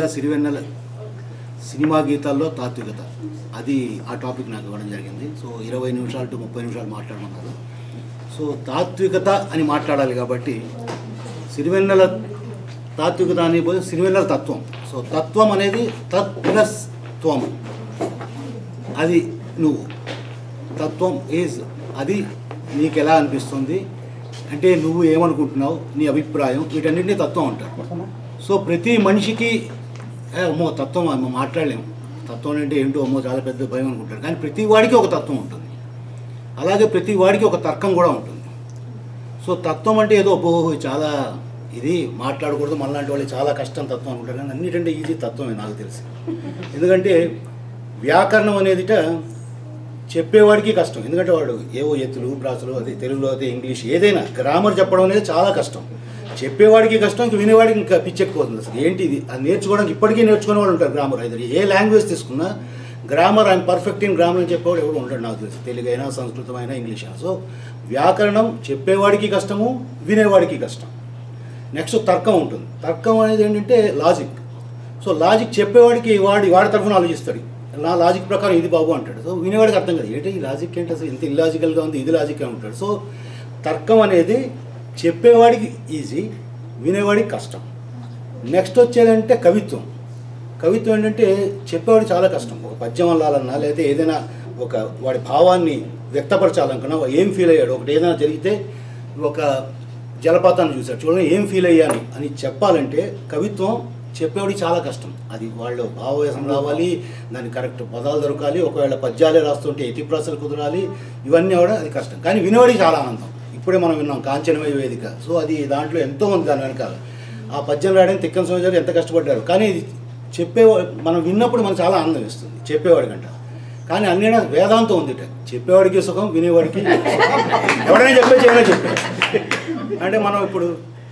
Sirivennela cinema గీతాల్లో తాత్వికత అది ఆ టాపిక్ నాకు ఇవ్వడం జరిగింది సో ఇరవై నిమిషాలు టు ముప్పై నిమిషాలు మాట్లాడమన్నారు సో తాత్వికత అని మాట్లాడాలి కాబట్టి సిరివెన్నెల తాత్వికత అని పోతే సిరివెన్నెల తత్వం సో తత్వం అనేది తత్ ప్లస్ త్వం అది నువ్వు తత్వం ఈజ్ అది నీకు ఎలా అనిపిస్తుంది అంటే నువ్వు ఏమనుకుంటున్నావు నీ అభిప్రాయం వీటన్నిటిని తత్వం అంటారు సో ప్రతి మనిషికి "ఏ, అమ్మో తత్వం అమ్మ మాట్లాడలేము తత్వం అంటే ఏంటో అమ్మో చాలా పెద్ద భయం అనుకుంటారు కానీ ప్రతి వాడికి ఒక తత్వం ఉంటుంది అలాగే ప్రతి వాడికి ఒక తర్కం కూడా ఉంటుంది సో తత్వం అంటే ఏదో అబ్బో చాలా ఇది మాట్లాడకూడదు మనలాంటి వాళ్ళు చాలా కష్టం తత్వం అనుకుంటారు కానీ అన్నిటంటే ఈజీ తత్వమే నాకు తెలిసి ఎందుకంటే వ్యాకరణం అనేదిట చెప్పేవాడికి కష్టం ఎందుకంటే వాడు ఏవో ఎత్తులు ప్రాసులు అది తెలుగులో అయితే ఇంగ్లీష్ ఏదైనా గ్రామర్ చెప్పడం అనేది చాలా కష్టం చెప్పేవాడికి కష్టం ఇంక వినేవాడికి ఇంకా పిచ్చెక్కిపోతుంది అసలు ఏంటి ఇది అది నేర్చుకోవడానికి ఇప్పటికీ నేర్చుకునే వాళ్ళు ఉంటారు గ్రామర్ అయితే ఏ లాంగ్వేజ్ తీసుకున్నా grammar I'm perfect in grammar అని చెప్పేవాడు ఎవడు ఉంటాడు నాకు తెలిసి తెలుగు అయినా సంస్కృతం అయినా ఇంగ్లీష్ అయినా సో వ్యాకరణం చెప్పేవాడికి కష్టము వినేవాడికి కష్టం నెక్స్ట్ తర్కం ఉంటుంది తర్కం అనేది ఏంటంటే లాజిక్ సో లాజిక్ చెప్పేవాడికి వాడి వాడి తరఫున ఆలోచిస్తాడు నా లాజిక్ ప్రకారం ఇది బాబు అంటాడు సో వినేవాడికి అర్థం కాదు ఏంటి ఈ లాజిక్ ఏంటి అసలు ఇంత ఇల్లాజికల్గా ఉంది ఇది లాజిక్గా ఉంటాడు సో తర్కం అనేది చెప్పేవాడికి ఈజీ వినేవాడికి కష్టం నెక్స్ట్ వచ్చేదంటే కవిత్వం కవిత్వం ఏంటంటే చెప్పేవాడు చాలా కష్టం ఒక పద్యం అల్లాలన్నా లేదా ఏదైనా ఒక వాడి భావాన్ని వ్యక్తపరచాలనుకున్నా వాడు ఏం ఫీల్ అయ్యాడు ఒకటి ఏదైనా జరిగితే ఒక జలపాతాన్ని చూశాడు చూడండి ఏం ఫీల్ అయ్యాను అని చెప్పాలంటే కవిత్వం చెప్పేవాడికి చాలా కష్టం అది వాళ్ళు భావవేశం రావాలి దాని కరెక్ట్ పదాలు దొరకాలి ఒకవేళ పద్యాలే రాస్తుంటే ఎతిప్రాసలు కుదరాలి ఇవన్నీ కూడా అది కష్టం కానీ వినేవాడికి చాలా ఆనందం ఇప్పుడే మనం విన్నాం కాంచనమయ వేదిక సో అది దాంట్లో ఎంతో ఉంది దాని వెనకాల ఆ పద్యం రాయడానికి తిక్కన సోజారు ఎంత కష్టపడ్డారు కానీ ఇది చెప్పేవా మనం విన్నప్పుడు మనకు చాలా ఆనందం ఇస్తుంది చెప్పేవాడి కంట కానీ అన్ని వేదాంతం ఉంది ఇట. చెప్పేవాడికి సుఖం వినేవాడికి ఎవడైనా చెప్పే చేయనా చెప్పే అంటే మనం ఇప్పుడు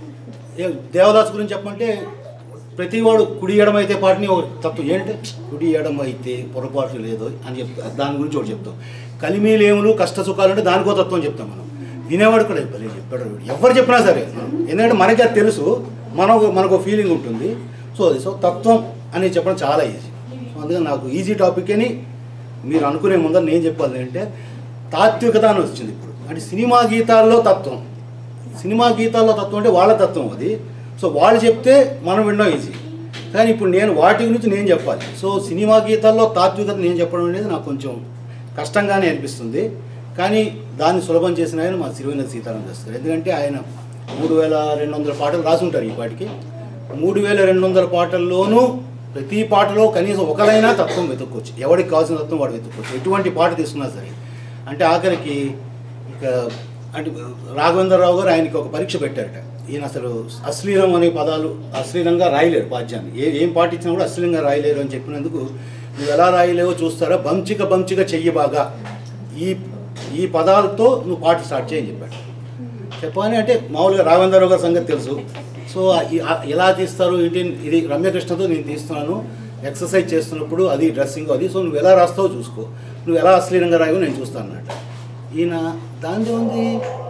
ఏ దేవదాస్ గురించి చెప్పమంటే ప్రతివాడు కుడి ఎడమ అయితే పాటిని ఒక తత్వం ఏంటంటే కుడి ఎడమ అయితే పొరపాటు లేదు అని చెప్తా దాని గురించి ఒకటి చెప్తాం కలిమీలేములు కష్ట సుఖాలు అంటే దానికో తత్వం చెప్తాం మనం వినేవాడు కూడా భలే చెప్పాడు వీడు. ఎవరు చెప్పినా సరే ఎందుకంటే మనకి అది తెలుసు మనకు మనకు ఫీలింగ్ ఉంటుంది సో అది సో తత్వం అనేది చెప్పడం చాలా ఈజీ సో అందుకని నాకు ఈజీ టాపిక్ అని మీరు అనుకునే ముందర నేను చెప్పాలి అంటే తాత్వికత అని వచ్చింది ఇప్పుడు అంటే సినిమా గీతాల్లో తత్వం సినిమా గీతాల్లో తత్వం అంటే వాళ్ళ తత్వం అది సో వాళ్ళు చెప్తే మనం వినడం ఈజీ కానీ ఇప్పుడు నేను వాటి గురించి నేను చెప్పాలి సో సినిమా గీతాల్లో తాత్వికత నేను చెప్పడం అనేది నాకు కొంచెం కష్టంగానే అనిపిస్తుంది కానీ దాన్ని సులభం చేసిన ఆయన మా సిరివెన్నెల సీతారాం చేస్తారు ఎందుకంటే ఆయన మూడు వేల రెండు వందల పాటలు రాసి ఉంటారు ఈ పాటికి మూడు వేల రెండు వందల పాటల్లోనూ ప్రతి పాటలో కనీసం ఒకరైనా తత్వం వెతుక్కోవచ్చు ఎవరికి కావాల్సిన తత్వం వాడు వెతుక్కోవచ్చు ఎటువంటి పాట తీసుకున్నా సరే అంటే ఆఖరికి ఇక అంటే రాఘవేంద్రరావు గారు ఆయనకి ఒక పరీక్ష పెట్టారట ఈయన అసలు అశ్లీలం అనే పదాలు అశ్లీలంగా రాయలేరు పాద్యాన్ని ఏ ఏం పాట ఇచ్చినా కూడా అశ్లీలంగా రాయలేరు అని చెప్పినందుకు నువ్వు ఎలా రాయలేవో చూస్తారా బంచిక బంచిక చెయ్యి బాగా ఈ ఈ పదాలతో నువ్వు పాట స్టార్ట్ చేయని చెప్పాడు చెప్పని అంటే మామూలుగా రాఘవేంద్రరావు గారి సంగతి తెలుసు సో ఈ- ఆ- ఎలా తీస్తారు ఏంటి ఇది రమ్యకృష్ణతో నేను తీస్తున్నాను ఎక్సర్సైజ్ చేస్తున్నప్పుడు అది డ్రెస్సింగ్ అది సో నువ్వు ఎలా రాస్తావో చూసుకో నువ్వు ఎలా అశ్లీలంగా రాయవో నేను చూస్తాను అన్నట్టు ఈయన దాంట్లో ఉంది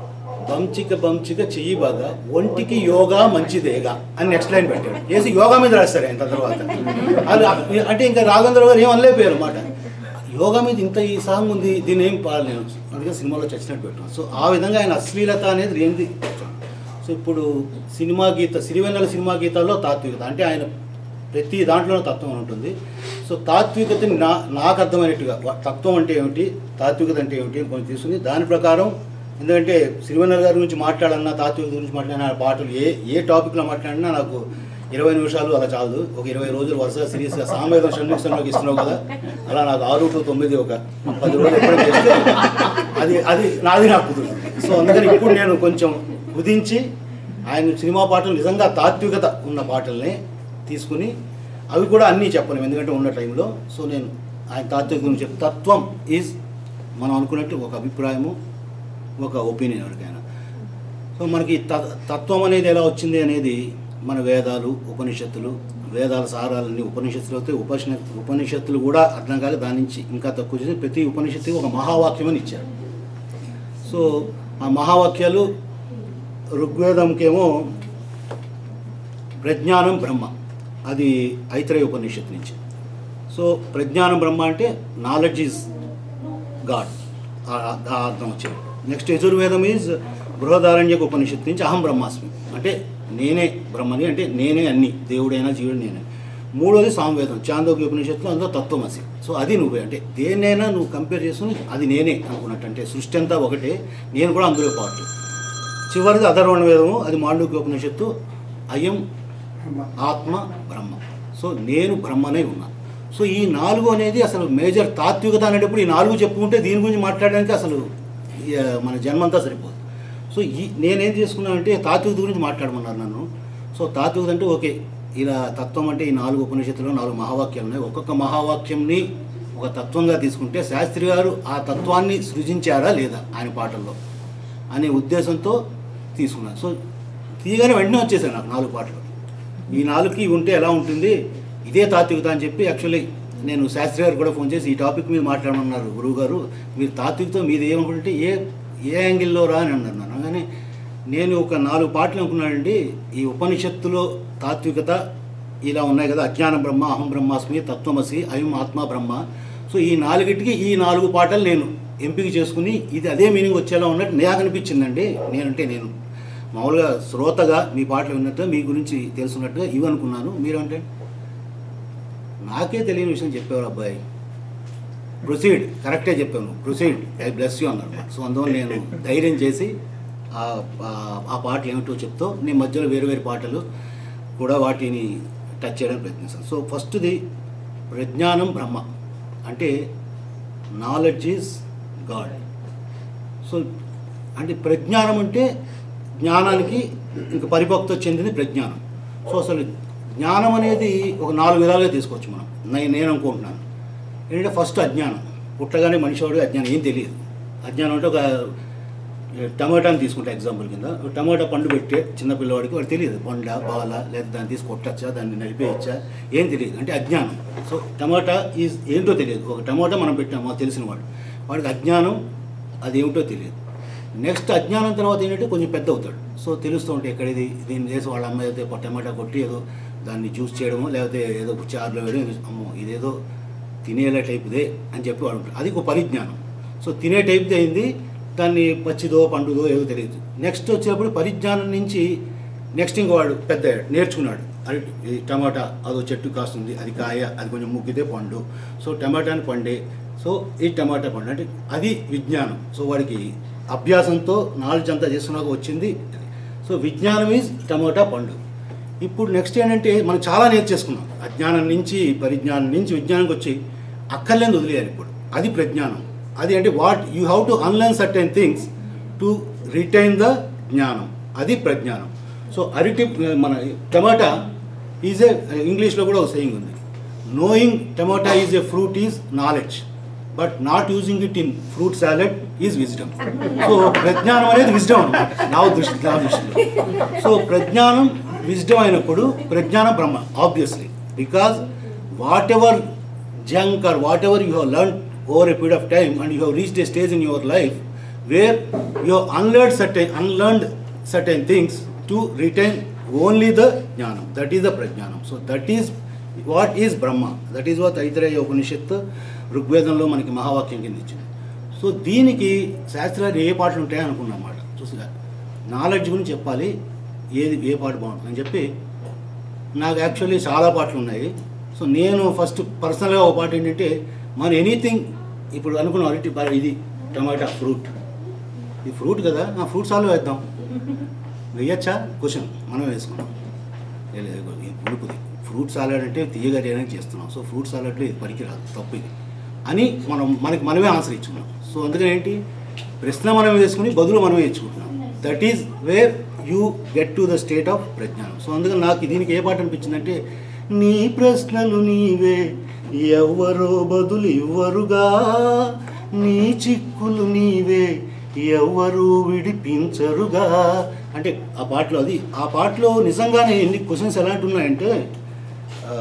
బంచిక బంచిక చెయ్యి బాగా ఒంటికి యోగా మంచిదేగా అని నెక్స్ట్ లైన్ పెట్టాడు వేసి యోగా మీద రాస్తారు ఆయన తర్వాత అది అంటే ఇంకా రాఘవేంద్ర గారు ఏం అనలేకపోయారు అన్నమాట యోగా మీద ఇంత ఈ సాంగ్ ఉంది దీన్ని ఏం పాడలేను అందుకే సినిమాలో చచ్చినట్టు పెట్టాను సో ఆ విధంగా ఆయన అశ్లీలత అనేది ఏంది సో ఇప్పుడు సినిమా గీత సిరివెన్నెల సినిమా గీతాల్లో తాత్వికత అంటే ఆయన ప్రతి దాంట్లోనూ తత్వం ఉంటుంది సో తాత్వికతని నా నాకు అర్థమైనట్టుగా వా- తత్వం అంటే ఏమిటి తాత్వికత అంటే ఏమిటి అని కొంచెం తీసుకుని దాని ప్రకారం ఎందుకంటే సిరివెన్నెల గారి గురించి మాట్లాడన్నా తాత్వికత గురించి మాట్లాడినా ఆ పాటలు ఏ ఏ టాపిక్లో మాట్లాడినా నాకు ఇరవై నిమిషాలు అలా చాలదు ఒక ఇరవై రోజులు వరుసగా సిరీస్గా సామవేదం షణ్ముఖంలోకి ఇస్తున్నావు కదా అలా నాకు ఆరు టు తొమ్మిది ఒక పది రోజులు ఎప్పుడైనా చేస్తే అది అది నాది నాకు కుదురుతుంది సో అందుకని ఇప్పుడు నేను కొంచెం కుదించి ఆయన సినిమా పాటలు నిజంగా తాత్వికత ఉన్న పాటల్ని తీసుకుని అవి కూడా అన్నీ చెప్పను ఎందుకంటే ఉన్న టైంలో సో నేను ఆయన తాత్విక గురించి చెప్ తత్వం ఈజ్ మనం అనుకున్నట్టు ఒక అభిప్రాయము ఒక ఒపీనియన్ ఎవరికైనా సో మనకి త- తత్వం అనేది ఎలా వచ్చింది అనేది మన వేదాలు ఉపనిషత్తులు వేదాల సారాలన్నీ ఉపనిషత్తులు అయితే ఉపనిష ఉపనిషత్తులు కూడా అర్థం కాక దాని నుంచి ఇంకా తక్కువ చేసి ప్రతి ఉపనిషత్తుకి ఒక మహావాక్యం అని ఇచ్చారు సో ఆ మహావాక్యాలు ఋగ్వేదంకేమో ప్రజ్ఞానం బ్రహ్మ అది ఐతరేయ ఉపనిషత్తు నుంచి సో ప్రజ్ఞానం బ్రహ్మ అంటే నాలెడ్జ్ ఈజ్ గాడ్ ఆ అర్థం వచ్చింది నెక్స్ట్ యజుర్వేదం ఈజ్ బృహదారణ్యక ఉపనిషత్తు నుంచి అహం బ్రహ్మాస్మి అంటే నేనే బ్రహ్మని అంటే నేనే అన్ని దేవుడైనా జీవుడు నేనే మూడోది సామవేదం చాందోగ్య ఉపనిషత్తులో అందులో తత్వమసి సో అది నువ్వే అంటే దేన్నైనా నువ్వు కంపేర్ చేసుకుని అది నేనే అనుకున్నట్టు అంటే సృష్టి అంతా ఒకటే నేను కూడా అందులో పాటు చివరిది అధర్వణ వేదము అది మాండూక్య ఉపనిషత్తు అయం ఆత్మ బ్రహ్మ సో నేను బ్రహ్మనే ఉన్నా సో ఈ నాలుగు అనేది అసలు మేజర్ తాత్వికత అనేటప్పుడు ఈ నాలుగు చెప్పుకుంటే దీని గురించి మాట్లాడడానికి అసలు ఈ, ఆ, మన జన్మంతా సరిపోదు సో ఈ నేనేం చేసుకున్నానంటే తాత్వికత గురించి మాట్లాడమన్నారు నన్ను సో తాత్వికత అంటే ఓకే ఇలా తత్వం అంటే ఈ నాలుగు ఉపనిషత్తులో నాలుగు మహావాక్యాలు ఉన్నాయి ఒక్కొక్క మహావాక్యంని ఒక తత్వంగా తీసుకుంటే శాస్త్రి గారు ఆ తత్వాన్ని సృజించారా లేదా ఆయన పాటల్లో అనే ఉద్దేశంతో తీసుకున్నాను సో తీయగానే వెంటనే వచ్చేసాను నాకు నాలుగు పాటలు ఈ నాలుగుకి ఇవి ఉంటే ఎలా ఉంటుంది ఇదే తాత్వికత అని చెప్పి యాక్చువల్లీ నేను శాస్త్రి గారు కూడా ఫోన్ చేసి ఈ టాపిక్ మీద మాట్లాడమన్నారు గురువు గారు మీరు తాత్వికతో మీది ఏమనుకుంటే ఏ ఏ యాంగిల్లో రా అని అన్నారు నన్ను కానీ నేను ఒక నాలుగు పాటలు అనుకున్నానండి ఈ ఉపనిషత్తులో తాత్వికత ఇలా ఉన్నాయి కదా అజ్ఞాన బ్రహ్మ అహం బ్రహ్మాస్మి తత్వమసి అయం ఆత్మ బ్రహ్మ సో ఈ నాలుగిటికి ఈ నాలుగు పాటలు నేను ఎంపిక చేసుకుని ఇది అదే మీనింగ్ వచ్చేలా ఉన్నట్టు నాకు అనిపించిందండి నేనంటే నేను మామూలుగా శ్రోతగా మీ పాటలు విన్నట్టుగా మీ గురించి తెలుసున్నట్టుగా ఇవి అనుకున్నాను మీరు అంటే నాకే తెలియని విషయం చెప్పేవారు అబ్బాయి ప్రొసీడ్ కరెక్టే చెప్పాను ప్రొసీడ్ ఐ బ్లెస్ యూ అన్నారు సో అందువల్ల నేను ధైర్యం చేసి ఆ- ఆ- ఆ పాటలు ఏమిటో చెప్తూ నేను మధ్యలో వేరు వేరు పాటలు కూడా వాటిని టచ్ చేయడానికి ప్రయత్నిస్తాను సో ఫస్ట్ది ప్రజ్ఞానం బ్రహ్మ అంటే నాలెడ్జ్ ఈజ్ గాడ్ సో అంటే ప్రజ్ఞానం అంటే జ్ఞానానికి ఇంక పరిపక్వత చెందింది ప్రజ్ఞానం సో అసలు జ్ఞానం అనేది ఒక నాలుగు విధాలుగా తీసుకోవచ్చు మనం నేను నేను అనుకుంటున్నాను ఏంటంటే ఫస్ట్ అజ్ఞానం పుట్టగానే మనిషి వాడు అజ్ఞానం ఏం తెలియదు అజ్ఞానం అంటే ఒక టమాటాని తీసుకుంటే ఎగ్జాంపుల్ కింద ఒక టమాటా పండు పెట్టే చిన్న పిల్లవాడికి వాడు తెలియదు పండ బాల లేదా దాన్ని తీసి కొట్టచ్చా దాన్ని నలిపేయచ్చా ఏం తెలియదు అంటే అజ్ఞానం సో టమాటా ఈజ్ ఏంటో తెలియదు ఒక టమాటా మనం పెట్టాము మాకు తెలిసిన వాడు వాడికి అజ్ఞానం అది ఏమిటో తెలియదు నెక్స్ట్ అజ్ఞానం తర్వాత ఏంటంటే కొంచెం పెద్ద అవుతాడు సో తెలుస్తూ ఉంటే ఎక్కడ ఇది దీన్ని చేసి వాళ్ళ అమ్మాయి అయితే టమాటా కొట్టి ఏదో దాన్ని జ్యూస్ చేయడమో లేకపోతే ఏదో చారులో వేయడం ఏదో అమ్మో ఇదేదో తినేలా టైప్దే అని చెప్పి వాడు ఉంటాడు అది ఒక పరిజ్ఞానం సో తినే టైప్ది అయింది దాన్ని పచ్చిదో పండుదో ఏదో తెలియదు నెక్స్ట్ వచ్చేటప్పుడు పరిజ్ఞానం నుంచి నెక్స్ట్ ఇంక వాడు పెద్ద అయ్యాడు, నేర్చుకున్నాడు అది ఈ టమాటా అదో చెట్టు కాస్తుంది అది కాయ అది కొంచెం ముగ్గితే పండు సో టమాటాని పండే సో ఈ టమాటా పండు అంటే అది విజ్ఞానం సో వాడికి అభ్యాసంతో నాలెడ్జ్ అంతా చేస్తున్నాక వచ్చింది సో విజ్ఞానం ఈజ్ టమాటా పండు ఇప్పుడు నెక్స్ట్ ఏంటంటే మనం చాలా నేర్చేసుకున్నాం అజ్ఞానం నుంచి పరిజ్ఞానం నుంచి విజ్ఞానంకి వచ్చి అక్కర్లేని వదిలేయాలి ఇప్పుడు అది ప్రజ్ఞానం అది అంటే what you have to unlearn certain things to retain the జ్ఞానం అది ప్రజ్ఞానం సో అరటి మన టమాటా ఈజ్ ఏ ఇంగ్లీష్లో కూడా ఒక సేయింగ్ ఉంది knowing tomato is a fruit is knowledge but not using it in fruit salad is wisdom so ప్రజ్ఞానం అనేది విజ్డమ్ అనమాట నా దృష్టి నా దృష్టిలో సో ప్రజ్ఞానం విజ్డమ్ అయినప్పుడు ప్రజ్ఞానం Brahma obviously because whatever junk or whatever you have learn over a period of time and you have reached a stage in your life where you unlearned certain unlearned certain things to retain only the జ్ఞానం that is the ప్రజ్ఞానం so that is what is Brahma that is what Aitareya ఉపనిషత్తు ఋగ్వేదంలో మనకి మహావాక్యం కింద ఇచ్చింది so దీనికి శాస్త్రాలు ఏ పాటలు ఉంటాయని అనుకున్నాం అన్నమాట చూసిగా నాలెడ్జ్ గురించి చెప్పాలి ఏది ఏ పాట బాగుంటుంది అని చెప్పి నాకు యాక్చువల్లీ చాలా పాటలు ఉన్నాయి సో నేను ఫస్ట్ పర్సనల్గా ఒక పాట ఏంటంటే మన ఎనీథింగ్ ఇప్పుడు అనుకున్నాం అరటి ప- ఇది టమాటా ఫ్రూట్ ఇది ఫ్రూట్ కదా ఆ ఫ్రూట్ సాల్వ్ వేద్దాం వేయచ్చా క్వశ్చన్ మనం వేసుకున్నాం లేదు, ఇదిగో ఇది పులుపుది ఫ్రూట్ సాలడ్ అంటే తీయగా చేయడానికి చేస్తున్నాం సో ఫ్రూట్ సాలడ్లో ఇది పనికిరాదు తప్పు ఇది అని మనం మనకి మనమే ఆన్సర్ ఇచ్చుకున్నాం సో అందుకని ఏంటి ప్రశ్న మనం వేసుకుని బదులు మనమే ఇచ్చుకుంటున్నాం that is where you get to the state of ప్రజ్ఞానం సో అందుకని నాకు దీనికి ఏ పాట అనిపించిందంటే నీ ప్రశ్నలు నీవే ఎవ్వరో బదులు ఇవ్వరుగా నీ చిక్కులు నీవే ఎవ్వరు విడిపించరుగా అంటే ఆ పాటలో అది ఆ పాటలో నిజంగానే ఎన్ని క్వశ్చన్స్ ఎలాంటి ఉన్నాయంటే ఆ,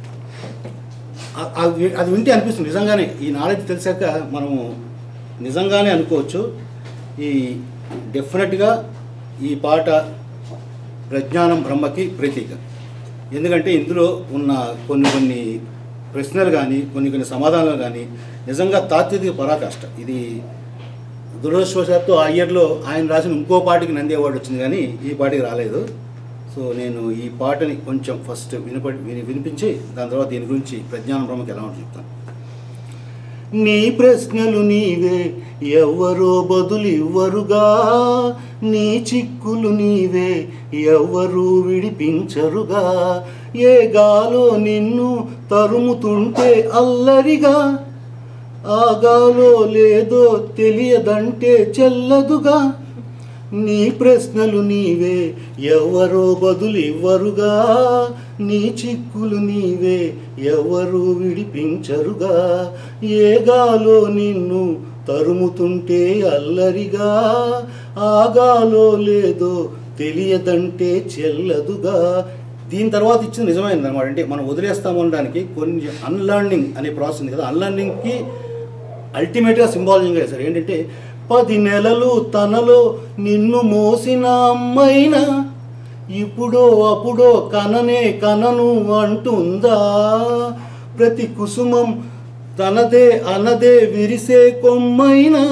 ఆ- అది అది వింటే అనిపిస్తుంది నిజంగానే ఈ నాలెడ్జ్ తెలిసాక మనము నిజంగానే అనుకోవచ్చు ఈ డెఫినెట్గా ఈ పాట ప్రజ్ఞానం బ్రహ్మకి ప్రతీక ఎందుకంటే ఇందులో ఉన్న కొన్ని కొన్ని ప్రశ్నలు కానీ కొన్ని కొన్ని సమాధానాలు కానీ నిజంగా తాత్విక పరాకాష్ట ఇది దురదృష్టవశాత్తు ఆ ఇయర్లో ఆయన రాసిన ఇంకో పాటకి నంది అవార్డు వచ్చింది కానీ ఈ పాటకి రాలేదు సో నేను ఈ పాటని కొంచెం ఫస్ట్ వినపడి విని వినిపించి దాని తర్వాత దీని గురించి ప్రజ్ఞాన బ్రహ్మకి ఎలా ఉంటుంది చెప్తాను నీ ప్రశ్నలు నీవే ఎవ్వరో బదులివ్వరుగా నీ చిక్కులు నీవే ఎవ్వరూ విడిపించరుగా ఏ గాలో నిన్ను తరుముతుంటే అల్లరిగా ఆగాలో లేదో తెలియదంటే చెల్లదుగా నీ ప్రశ్నలు నీవే ఎవరో బదులివ్వరుగా నీ చిక్కులు నీవే ఎవరు విడిపించరుగా ఏగాలో నిన్ను తరుముతుంటే అల్లరిగా ఆగాలో లేదో తెలియదంటే చెల్లదుగా దీని తర్వాత ఇచ్చింది నిజమైంది అనమాట అంటే మనం వదిలేస్తాము అనడానికి కొన్ని అన్లర్నింగ్ అనే ప్రాసెస్ ఉంది కదా అన్లర్నింగ్కి అల్టిమేట్గా సింబాలజీగా సార్ ఏంటంటే పది నెలలు తనలో నిన్ను మోసిన అమ్మైనా ఇప్పుడో అప్పుడో కననే కనను అంటుందా ప్రతి కుసుమం తనదే అనదే విరిసే కొమ్మైనా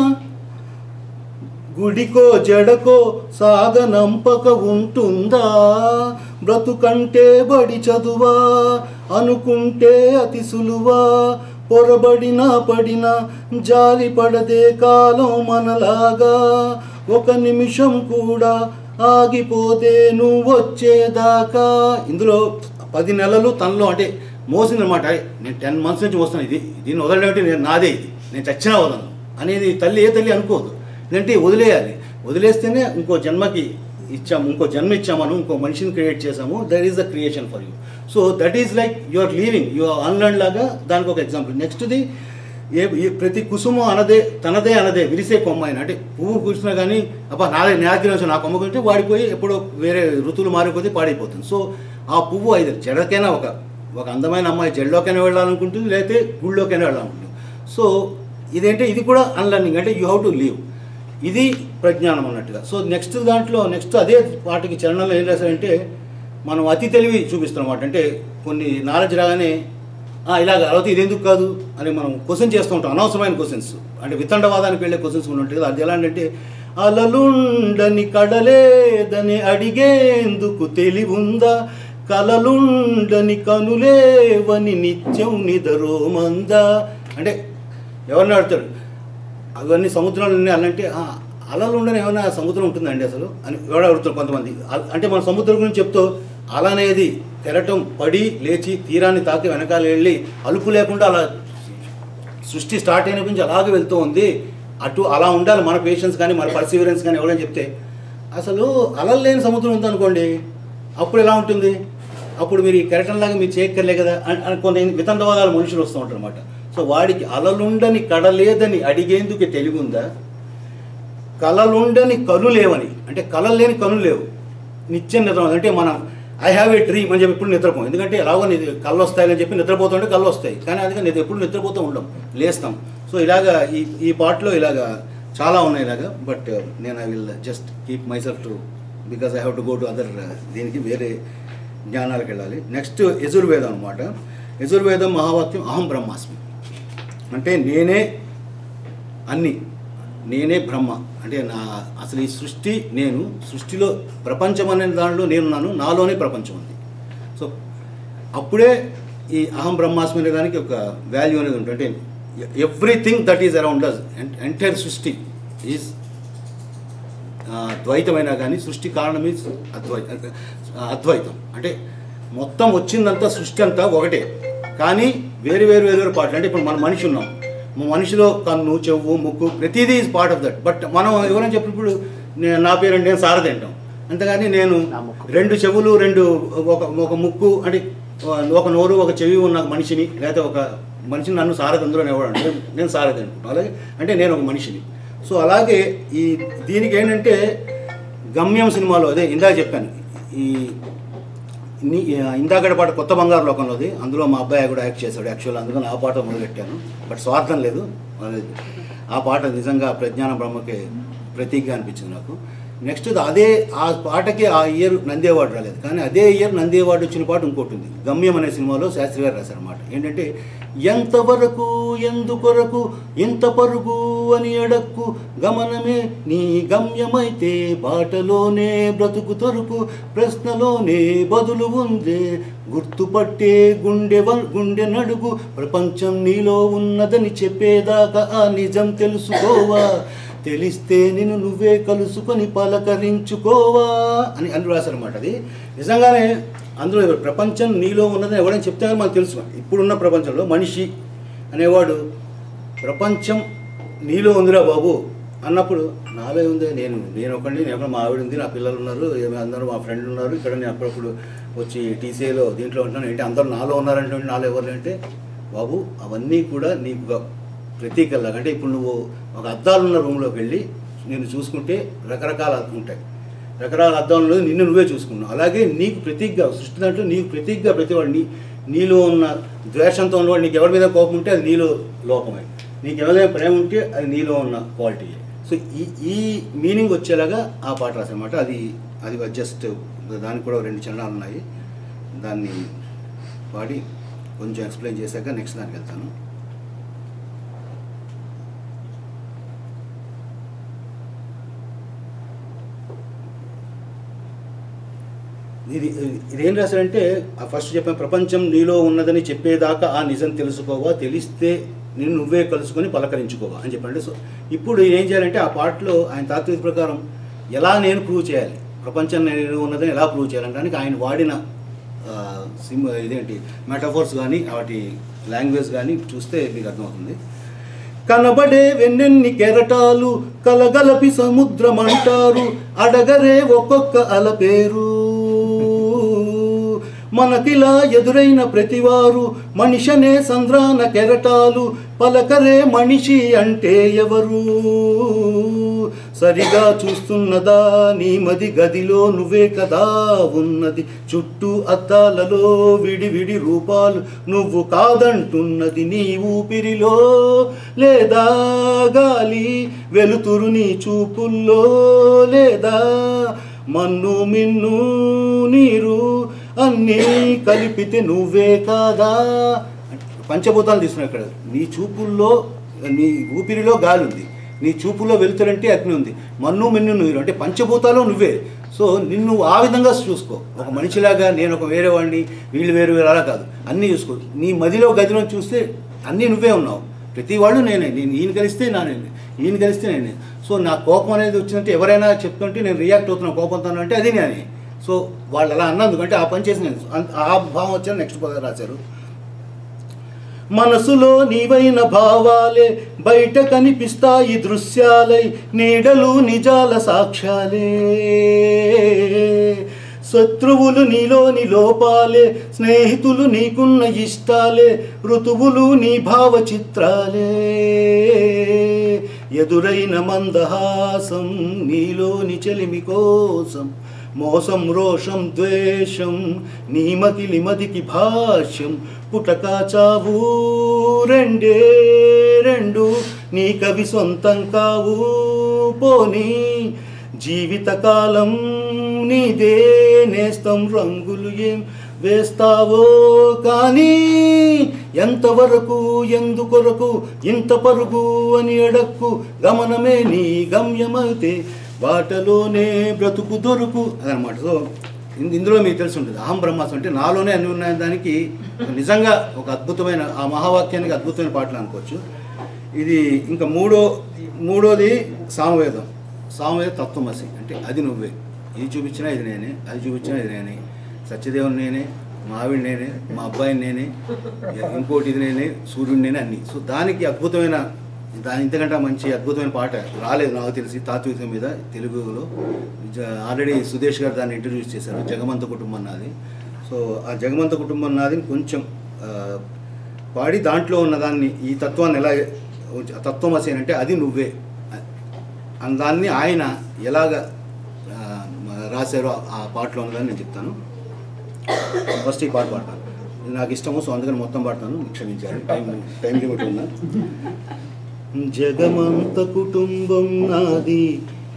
గుడికో జడకో సాగనంపక ఉంటుందా బ్రతుకంటే బడి చదువా అనుకుంటే అతి సులువా పొరబడినా పడినా జాలి పడదే కాలం మనలాగా ఒక నిమిషం కూడా ఆగిపోతే నువ్వు వచ్చేదాకా ఇందులో పది నెలలు తనలో అంటే మోసిందనమాట నేను టెన్ మంత్స్ నుంచి మోస్తాను ఇది దీన్ని వదలడం అంటే నేను నాదే ఇది నేను చచ్చినా వదలను అనేది తల్లి ఏ తల్లి అనుకోదు ఇదంటే వదిలేయాలి వదిలేస్తేనే ఇంకో జన్మకి ఇచ్చాము ఇంకో జన్మ ఇచ్చామను ఇంకో మనిషిని క్రియేట్ చేసాము that is the creation for you so that is like you are leaving you are unlearn లాగా దానికి ఒక ఎగ్జాంపుల్ నెక్స్ట్ది ఏ ఏ- ప్రతి కుసుమం అనదే తనదే అనదే విరిసే కొమ్మ అయిన అంటే పువ్వు కూర్చున్నా కానీ అబ్బా నాదే నాకి నా కొమ్మ గురించి వాడిపోయి ఎప్పుడో వేరే ఋతువులు మారిపోతే పాడైపోతుంది సో ఆ పువ్వు ఐదు జడకైనా ఒక ఒక అందమైన అమ్మాయి జడలోకైనా వెళ్ళాలనుకుంటుంది లేకపోతే గుళ్ళోకైనా వెళ్ళాలనుకుంటుంది సో ఇదేంటే ఇది కూడా అన్లర్నింగ్ అంటే యూ హ్యావ్ టు లీవ్ ఇది ప్రజ్ఞానం అన్నట్టుగా సో నెక్స్ట్ దాంట్లో నెక్స్ట్ అదే వాటికి చరణంలో ఏం రాశారంటే మనం అతి తెలివి చూపిస్తున్నాం అన్నమాట అంటే కొన్ని నాలెడ్జ్ రాగానే "ఆ, ఇలాగ అలవతి ఇది ఎందుకు కాదు అని మనం క్వశ్చన్ చేస్తూ ఉంటాం అనవసరమైన క్వశ్చన్స్ అంటే వితండవాదానికి వెళ్ళే క్వశ్చన్స్ కూడా ఉంటాయి కదా అది ఎలాంటి అలలుండని కడలేదని అడిగేందుకు తెలివుందా కలలుండని కనులేవని నిత్యం నిదరోమందా అంటే ఎవరిని అడుగుతాడు అవన్నీ సముద్రాలు ఉన్నాయి అనంటే "ఆ, అలలు ఉండని ఏమైనా సముద్రం ఉంటుందండి అసలు అని ఎవడ అడుగుతారు కొంతమంది అల- అంటే మన సముద్రం గురించి చెప్తూ అల అనేది కెరటం పడి లేచి తీరాన్ని తాకి వెనకాల వెళ్ళి అలుపు లేకుండా అలా సృష్టి స్టార్ట్ అయిన గురించి అలాగే వెళ్తూ ఉంది అటు అలా ఉండాలి మన పేషెన్స్ కానీ మన పర్సివరెన్స్ కానీ ఎవరైనా చెప్తే అసలు అలలు లేని సముద్రం ఉందనుకోండి అప్పుడు ఎలా ఉంటుంది అప్పుడు మీరు ఈ కెరటంలాగా మీరు చేయక్కర్లే కదా అని అని కొన్ని వితండవాదాలు మనుషులు వస్తూ ఉంటారు అనమాట సో వాడికి అలలుండని కడలేదని అడిగేందుకు తెలివిందా కలలుండని కను లేవని అంటే కలలు లేని కనులు లేవు నిత్యం నిద్ర అంటే మనం ఐ హ్యావ్ ఏ డ్రీమ్ అని చెప్పి ఎప్పుడు నిద్రపోం ఎందుకంటే ఎలాగో నిద్ర కళ్ళు వస్తాయని చెప్పి నిద్రపోతుంటే కళ్ళు వస్తాయి కానీ అందుకని నిద్ర ఎప్పుడు నిద్రపోతూ ఉండం లేస్తాం సో ఇలాగా ఈ ఈ పాటలో ఇలాగా చాలా ఉన్నాయి ఇలాగా బట్ నేను I will just keep myself to because I have to go to other దీనికి వేరే జ్ఞానాలకు వెళ్ళాలి నెక్స్ట్ యజుర్వేదం అనమాట యజుర్వేదం మహావాక్యం అహం బ్రహ్మాస్మి అంటే నేనే అన్ని నేనే బ్రహ్మ అంటే నా అసలు ఈ సృష్టి నేను సృష్టిలో ప్రపంచం అనే దానిలో నేనున్నాను నాలోనే ప్రపంచం ఉంది సో అప్పుడే ఈ అహం బ్రహ్మాస్మి అనే దానికి ఒక వాల్యూ అనేది ఉంటుంది అంటే everything that is around us entire సృష్టి ఈజ్ ద్వైతమైనా కానీ సృష్టి కారణం ఈజ్ అద్వై అద్వైతం అంటే మొత్తం వచ్చిందంతా సృష్టి అంతా ఒకటే కానీ వేరు వేరు వేరు వేరు పాటలు అంటే ఇప్పుడు మన మనిషి ఉన్నాం మన మనిషిలో కన్ను చెవు ముక్కు ప్రతిదీ is part of that but మనం ఎవరైనా చెప్పినప్పుడు నేను నా పేరు నేను సారథి అంటాం అంతేగాని నేను నా ముక్కు. రెండు చెవులు రెండు ఒక ఒక ముక్కు అంటే ఒక నోరు ఒక చెవి ఉన్న మనిషిని లేకపోతే ఒక మనిషిని నన్ను సారథి అందులో ఎవరు అంటే నేను సారథి అనుకుంటాను అలాగే అంటే నేను ఒక మనిషిని సో అలాగే ఈ దీనికి ఏంటంటే గమ్యం సినిమాలో అదే ఇందాక చెప్పాను ఈ నీ ఇందాకడ పాట కొత్త బంగారు లోకంలోది అందులో మా అబ్బాయి కూడా యాక్ట్ చేశాడు యాక్చువల్ అందుకని ఆ పాట మొదలెట్టాను బట్ స్వార్థం లేదు అది ఆ పాట నిజంగా ప్రజ్ఞాన బ్రహ్మకి ప్రతీకగా అనిపించింది నాకు నెక్స్ట్ అదే ఆ పాటకి ఆ ఇయర్ నంది అవార్డు రాలేదు కానీ అదే ఇయర్ నంది అవార్డు వచ్చిన పాట ఇంకోటి ఉంది గమ్యం అనే సినిమాలో శాస్త్రి గారు రాశారన్నమాట ఏంటంటే ఎంతవరకు ఎందుకొరకు ఇంత పరుగు అని అడక్కు గమనమే నీ గమ్యమైతే బాటలోనే బ్రతుకు తొరుకు ప్రశ్నలోనే బదులు ఉందే గుర్తుపట్టే గుండె వ- గుండె నడుగు ప్రపంచం నీలో ఉన్నదని చెప్పేదాకా ఆ నిజం తెలుసుకోవా తెలిస్తే నిన్ను నువ్వే కలుసుకొని పలకరించుకోవా అని అని రాశారన్నమాట అది నిజంగానే అందులో ప్రపంచం నీలో ఉన్నదని ఎవరైనా చెప్తే కానీ మనకు తెలుసు ఇప్పుడున్న ప్రపంచంలో మనిషి అనేవాడు ప్రపంచం నీలో ఉందిరా బాబు అన్నప్పుడు నాలో ఉంది నేను నేను ఒకటి నేను ఎక్కడ మా ఆవిడ ఉంది నా పిల్లలు ఉన్నారు ఏమి అందరూ మా ఫ్రెండ్లు ఉన్నారు ఇక్కడ నేను అప్పుడప్పుడు వచ్చి టీసీఏలో దీంట్లో ఉంటున్నాను ఏంటి అందరూ నాలో ఉన్నారంటే నాలో ఎవరు అంటే బాబు అవన్నీ కూడా నీకు ఒక ప్రతీకల్లాగా అంటే ఇప్పుడు నువ్వు ఒక అద్దాలున్న రూమ్లోకి వెళ్ళి నేను చూసుకుంటే రకరకాల ఉంటాయి రకరకాల అద్దాలలో నిన్ను నువ్వే చూసుకున్నావు అలాగే నీకు ప్రతీకగా సృష్టి దాంట్లో నీకు ప్రతీకగా ప్రతివాడు నీ నీలో ఉన్న ద్వేషంతో ఉన్నవాడు నీకు ఎవరి మీద కోపం ఉంటే అది నీలో లోపమే నీకు ఎవరైనా ప్రేమ ఉంటే అది నీలో ఉన్న క్వాలిటీ సో ఈ ఈ మీనింగ్ వచ్చేలాగా ఆ పాట రాసనమాట అది అది జస్ట్ దానికి కూడా రెండు చరణాలు ఉన్నాయి దాన్ని పాడి కొంచెం ఎక్స్ప్లెయిన్ చేశాక నెక్స్ట్ దానికి వెళ్తాను ఇది ఇదేం రాశారంటే ఆ ఫస్ట్ చెప్పిన ప్రపంచం నీలో ఉన్నదని చెప్పేదాకా ఆ నిజం తెలుసుకోవా తెలిస్తే నేను నువ్వే కలుసుకొని పలకరించుకోవా అని చెప్పండి సో ఇప్పుడు ఏం చేయాలంటే ఆ పాటలో ఆయన తాత్విక ప్రకారం ఎలా నేను ప్రూవ్ చేయాలి ప్రపంచం నేను ఉన్నదని ఎలా ప్రూవ్ చేయాలంటానికి ఆయన వాడిన ఆ, సిమ్ ఇదేంటి మెటఫోర్స్ కానీ వాటి లాంగ్వేజ్ కానీ చూస్తే మీకు అర్థమవుతుంది కనబడే వెన్నెన్ని కెరటాలు కలగలపి సముద్రం అంటారు అడగరే ఒక్కొక్క అల పేరు మనకిలా ఎదురైన ప్రతివారు మనిషనే సంద్రాన కెరటాలు పలకరే మనిషి అంటే ఎవరు సరిగా చూస్తున్నదా నీ మది గదిలో నువ్వే కదా ఉన్నది చుట్టూ అద్దాలలో విడి విడి రూపాలు నువ్వు కాదంటున్నది నీ ఊపిరిలో లేదా గాలి వెలుతురు నీ చూపుల్లో లేదా మన్ను మిన్ను నీరు అన్నీ కలిపితే నువ్వే కాదా పంచభూతాలు తీసుకున్నావు ఇక్కడ నీ చూపుల్లో నీ ఊపిరిలో గాలి ఉంది నీ చూపుల్లో వెలుతురంటే అగ్ని ఉంది మన్ను మిన్ను నీరు అంటే పంచభూతాలు నువ్వే సో నిన్ను ఆ విధంగా చూసుకో ఒక మనిషిలాగా నేను ఒక వేరే వాడిని వీళ్ళు వేరు వేరు అలా కాదు అన్నీ చూసుకో నీ మదిలో గదిలో చూస్తే అన్నీ నువ్వే ఉన్నావు ప్రతి వాళ్ళు నేనే నేను ఈయన కలిస్తే నా నేనే ఈయన కలిస్తే నేనే సో నా కోపం అనేది వచ్చిందంటే ఎవరైనా చెప్తుంటే నేను రియాక్ట్ అవుతున్నా కోపంతో అంటే అది నేనే సో వాళ్ళు అలా అన్నందుకంటే ఆ పని చేసి నేను అన్- ఆ భావం వచ్చిన నెక్స్ట్ పదం రాశారు మనసులో నీవైన భావాలే బయట కనిపిస్తాయి దృశ్యాలై నీడలు నిజాల సాక్ష్యాలే శత్రువులు నీలోని లోపాలే స్నేహితులు నీకున్న ఇష్టాలే ఋతువులు నీ భావ చిత్రాలే ఎదురైన మందహాసం నీలోని చెలిమి కోసం మోసం రోషం ద్వేషం నీ మకిలి మదికి భాష్యం పుటక చావు రెండే రెండు నీ కవి సొంతం కావు పోనీ జీవితకాలం నీదే నేస్తం రంగులు ఏం వేస్తావో కానీ ఎంతవరకు ఎందుకొరకు ఇంత పరుగు అని అడక్కు గమనమే నీ గమ్యమైతే బాటలోనే బ్రతుకు దొరుకు అదనమాట సో ఇన్- ఇందులో మీకు తెలిసి ఉంటుంది అహం బ్రహ్మాస్త్రం అంటే నాలోనే అన్ని ఉన్నాయని దానికి ఒక నిజంగా ఒక అద్భుతమైన ఆ మహావాక్యానికి అద్భుతమైన పాటలు అనుకోవచ్చు ఇది ఇంకా మూడో మూడోది సామవేదం సామవేద తత్వమసి అంటే అది నువ్వే ఇది చూపించినా ఇది నేనే అది చూపించినా ఇది నేనే సత్యదేవుని నేనే మా ఆవిడ నేనే మా అబ్బాయిని నేనే ఇంకోటి ఇది నేనే సూర్యుడు నేనే అన్ని సో దానికి అద్భుతమైన దాని ఇంతకంటే మంచి అద్భుతమైన పాట రాలేదు నాకు తెలిసి తాత్వికం మీద తెలుగులో జ- ఆల్రెడీ సుదేష్ గారు దాన్ని ఇంట్రడ్యూస్ చేశారు జగమంత కుటుంబం నాది సో ఆ జగమంత కుటుంబం నాది కొంచెం ఆ, పాడి దాంట్లో ఉన్న దాన్ని ఈ తత్వాన్ని ఎలా ఆ తత్వం అసి అంటే అది నువ్వే అన్న దాన్ని ఆయన ఎలాగ ఆ, రాశారో ఆ పాటలో ఉన్నదని నేను చెప్తాను ఫస్ట్ ఈ పాట పాడతాను ఇది నాకు ఇష్టము సో అందుకని మొత్తం పాడతాను క్షమించారు టైం టైం లిమిట్ ఉందా జగమంత కుటుంబం నాది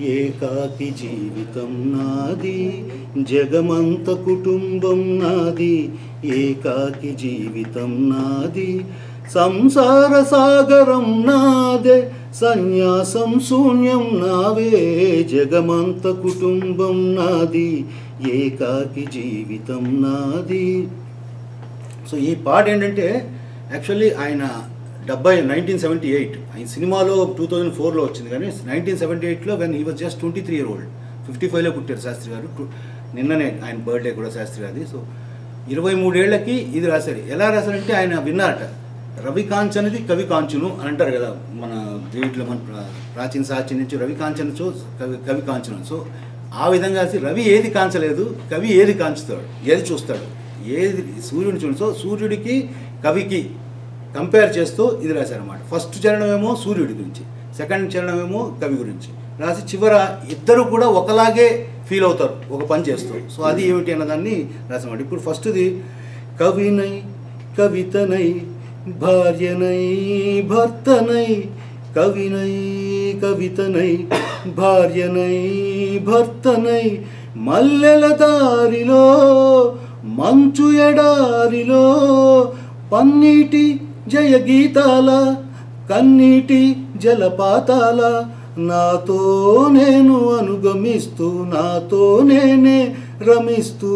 ఏకాకి జీవితం నాది జగమంత కుటుంబం నాది ఏకాకి జీవితం నాది సంసార సాగరం నాదే సన్యాసం శూన్యం నావే జగమంత కుటుంబం నాది ఏకాకి జీవితం నాది సో ఈ పాట ఏంటంటే యాక్చువల్లీ ఆయన డెబ్బై నైన్టీన్ సెవెంటీ ఎయిట్ ఆయన సినిమాలో టూ థౌజండ్ ఫోర్లో వచ్చింది కానీ నైన్టీన్ సెవెంటీ ఎయిట్లో when he was just twenty three year old fifty ఫైవ్లో పుట్టారు శాస్త్రి గారు టు- నిన్ననే ఆయన బర్త్డే కూడా శాస్త్రి గారిది సో ఇరవై మూడేళ్లకి ఇది రాశారు ఎలా రాశారంటే ఆయన విన్నారట రవి కాంచనది కవి కాంచును అని అంటారు కదా మన దీంట్లో మన ప్రా- ప్రాచీన సాహిత్యం నుంచి రవి కాంచన చో కవి కవి కాంచను సో ఆ విధంగా రాసి రవి ఏది కాంచలేదు కవి ఏది కాంచుతాడు ఏది చూస్తాడు ఏది సూర్యుడిని చూడండి సో సూర్యుడికి కవికి కంపేర్ చేస్తూ ఇది రాశారన్నమాట ఫస్ట్ చరణమేమో సూర్యుడి గురించి సెకండ్ చరణమేమో కవి గురించి రాసి చివర ఇద్దరు కూడా ఒకలాగే ఫీల్ అవుతారు ఒక పని చేస్తూ సో అది ఏమిటి అన్నదాన్ని రాసామాట ఇప్పుడు ఫస్ట్ది కవినై కవితనై భార్యనై భర్తనై కవినై కవితనై భార్యనై భర్తనై మల్లెల దారిలో మంచు ఎడారిలో పన్నీటి జయ గీతాల కన్నీటి జలపాతాల నాతో నేను అనుగమిస్తూ నాతో నేనే రమిస్తూ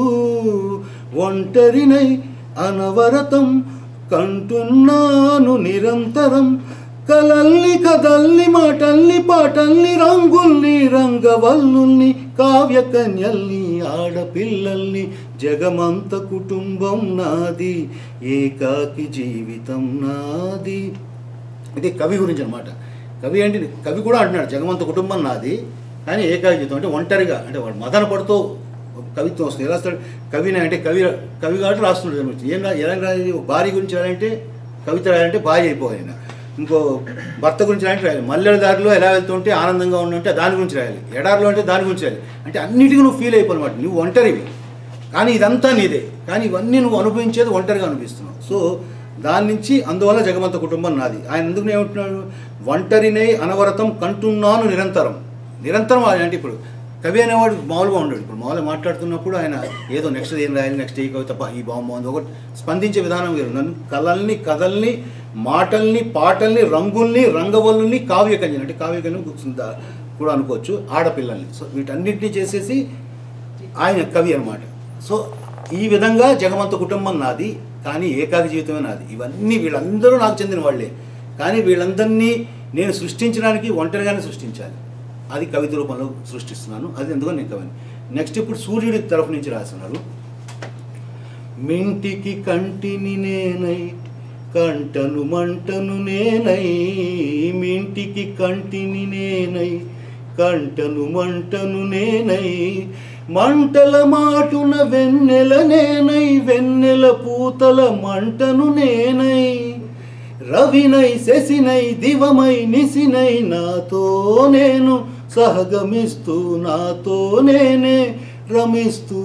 ఒంటరినై అనవరతం కంటున్నాను నిరంతరం కలల్ని కదల్ని మాటల్ని పాటల్ని రంగుల్ని రంగవల్లుల్ని కావ్య కన్యల్ని ఆడపిల్లల్ని జగమంత కుటుంబం నాది ఏకాకి జీవితం నాది ఇది కవి గురించి అనమాట కవి అంటే కవి కూడా అంటున్నాడు జగమంత కుటుంబం నాది కానీ ఏకాకి జీవితం అంటే ఒంటరిగా అంటే వాడు మదన పడుతూ కవిత్వం వస్తుంది ఎలా వస్తాడు కవిని అంటే కవి కవి కాబట్టి రాస్తున్నాడు జన్మ ఏం రా ఎలా రాయాలి భార్య గురించి రాయాలంటే కవిత రాయాలంటే భార్య అయిపోవాలి ఆయన. ఇంకో భర్త గురించి రాయాలంటే రాయాలి మల్లెల దారిలో ఎలా వెళ్తుంటే ఆనందంగా ఉండంటే దాని గురించి రాయాలి ఎడారిలో అంటే దాని గురించి రాయాలి అంటే అన్నిటికీ నువ్వు ఫీల్ అయిపోనమాట నువ్వు ఒంటరివి కానీ ఇదంతా నీదే కానీ ఇవన్నీ నువ్వు అనుభవించేది ఒంటరిగా అనిపిస్తున్నావు సో దాని నుంచి అందువల్ల జగమంత కుటుంబం నాది ఆయన ఎందుకు ఏమంటున్నాడు ఒంటరినే అనవరతం కంటున్నాను నిరంతరం నిరంతరం ఆయన అంటే ఇప్పుడు కవి అనేవాడు మామూలుగా ఉండడు ఇప్పుడు మామూలుగా మాట్లాడుతున్నప్పుడు ఆయన ఏదో నెక్స్ట్ ఏం రాయాలి నెక్స్ట్ ఈ కవిత అబ్బా, ఈ బాగుంది బాగుంది ఒకటి స్పందించే విధానం వేరు నన్ను కళల్ని కథల్ని మాటల్ని పాటల్ని రంగుల్ని రంగవల్లుల్ని కావ్యకన్యలు అంటే కావ్యకన్యం గుర్తుందా- కూడా అనుకోవచ్చు ఆడపిల్లల్ని సో వీటన్నిటిని చేసేసి ఆయన కవి అనమాట సో ఈ విధంగా జగమంత కుటుంబం నాది కానీ ఏకాకి జీవితమే నాది ఇవన్నీ వీళ్ళందరూ నాకు చెందిన వాళ్ళే కానీ వీళ్ళందరినీ నేను సృష్టించడానికి ఒంటరిగానే సృష్టించాలి అది కవిత రూపంలో సృష్టిస్తున్నాను అది ఎందుకో నేను కవిని నెక్స్ట్ ఇప్పుడు సూర్యుడి తరఫు నుంచి రాస్తున్నారు మింటికి కంటిని నేనై కంటను మంటను నేనై మింటికి కంటిని నేనై కంటను మంటను నేనై మంటల మాటున వెన్నెల నేనై వెన్నెల పూతల మంటను నేనై రవినై శశినై దివమై నిసినై నాతో నేను సహగమిస్తూ నాతో నేనే రమిస్తూ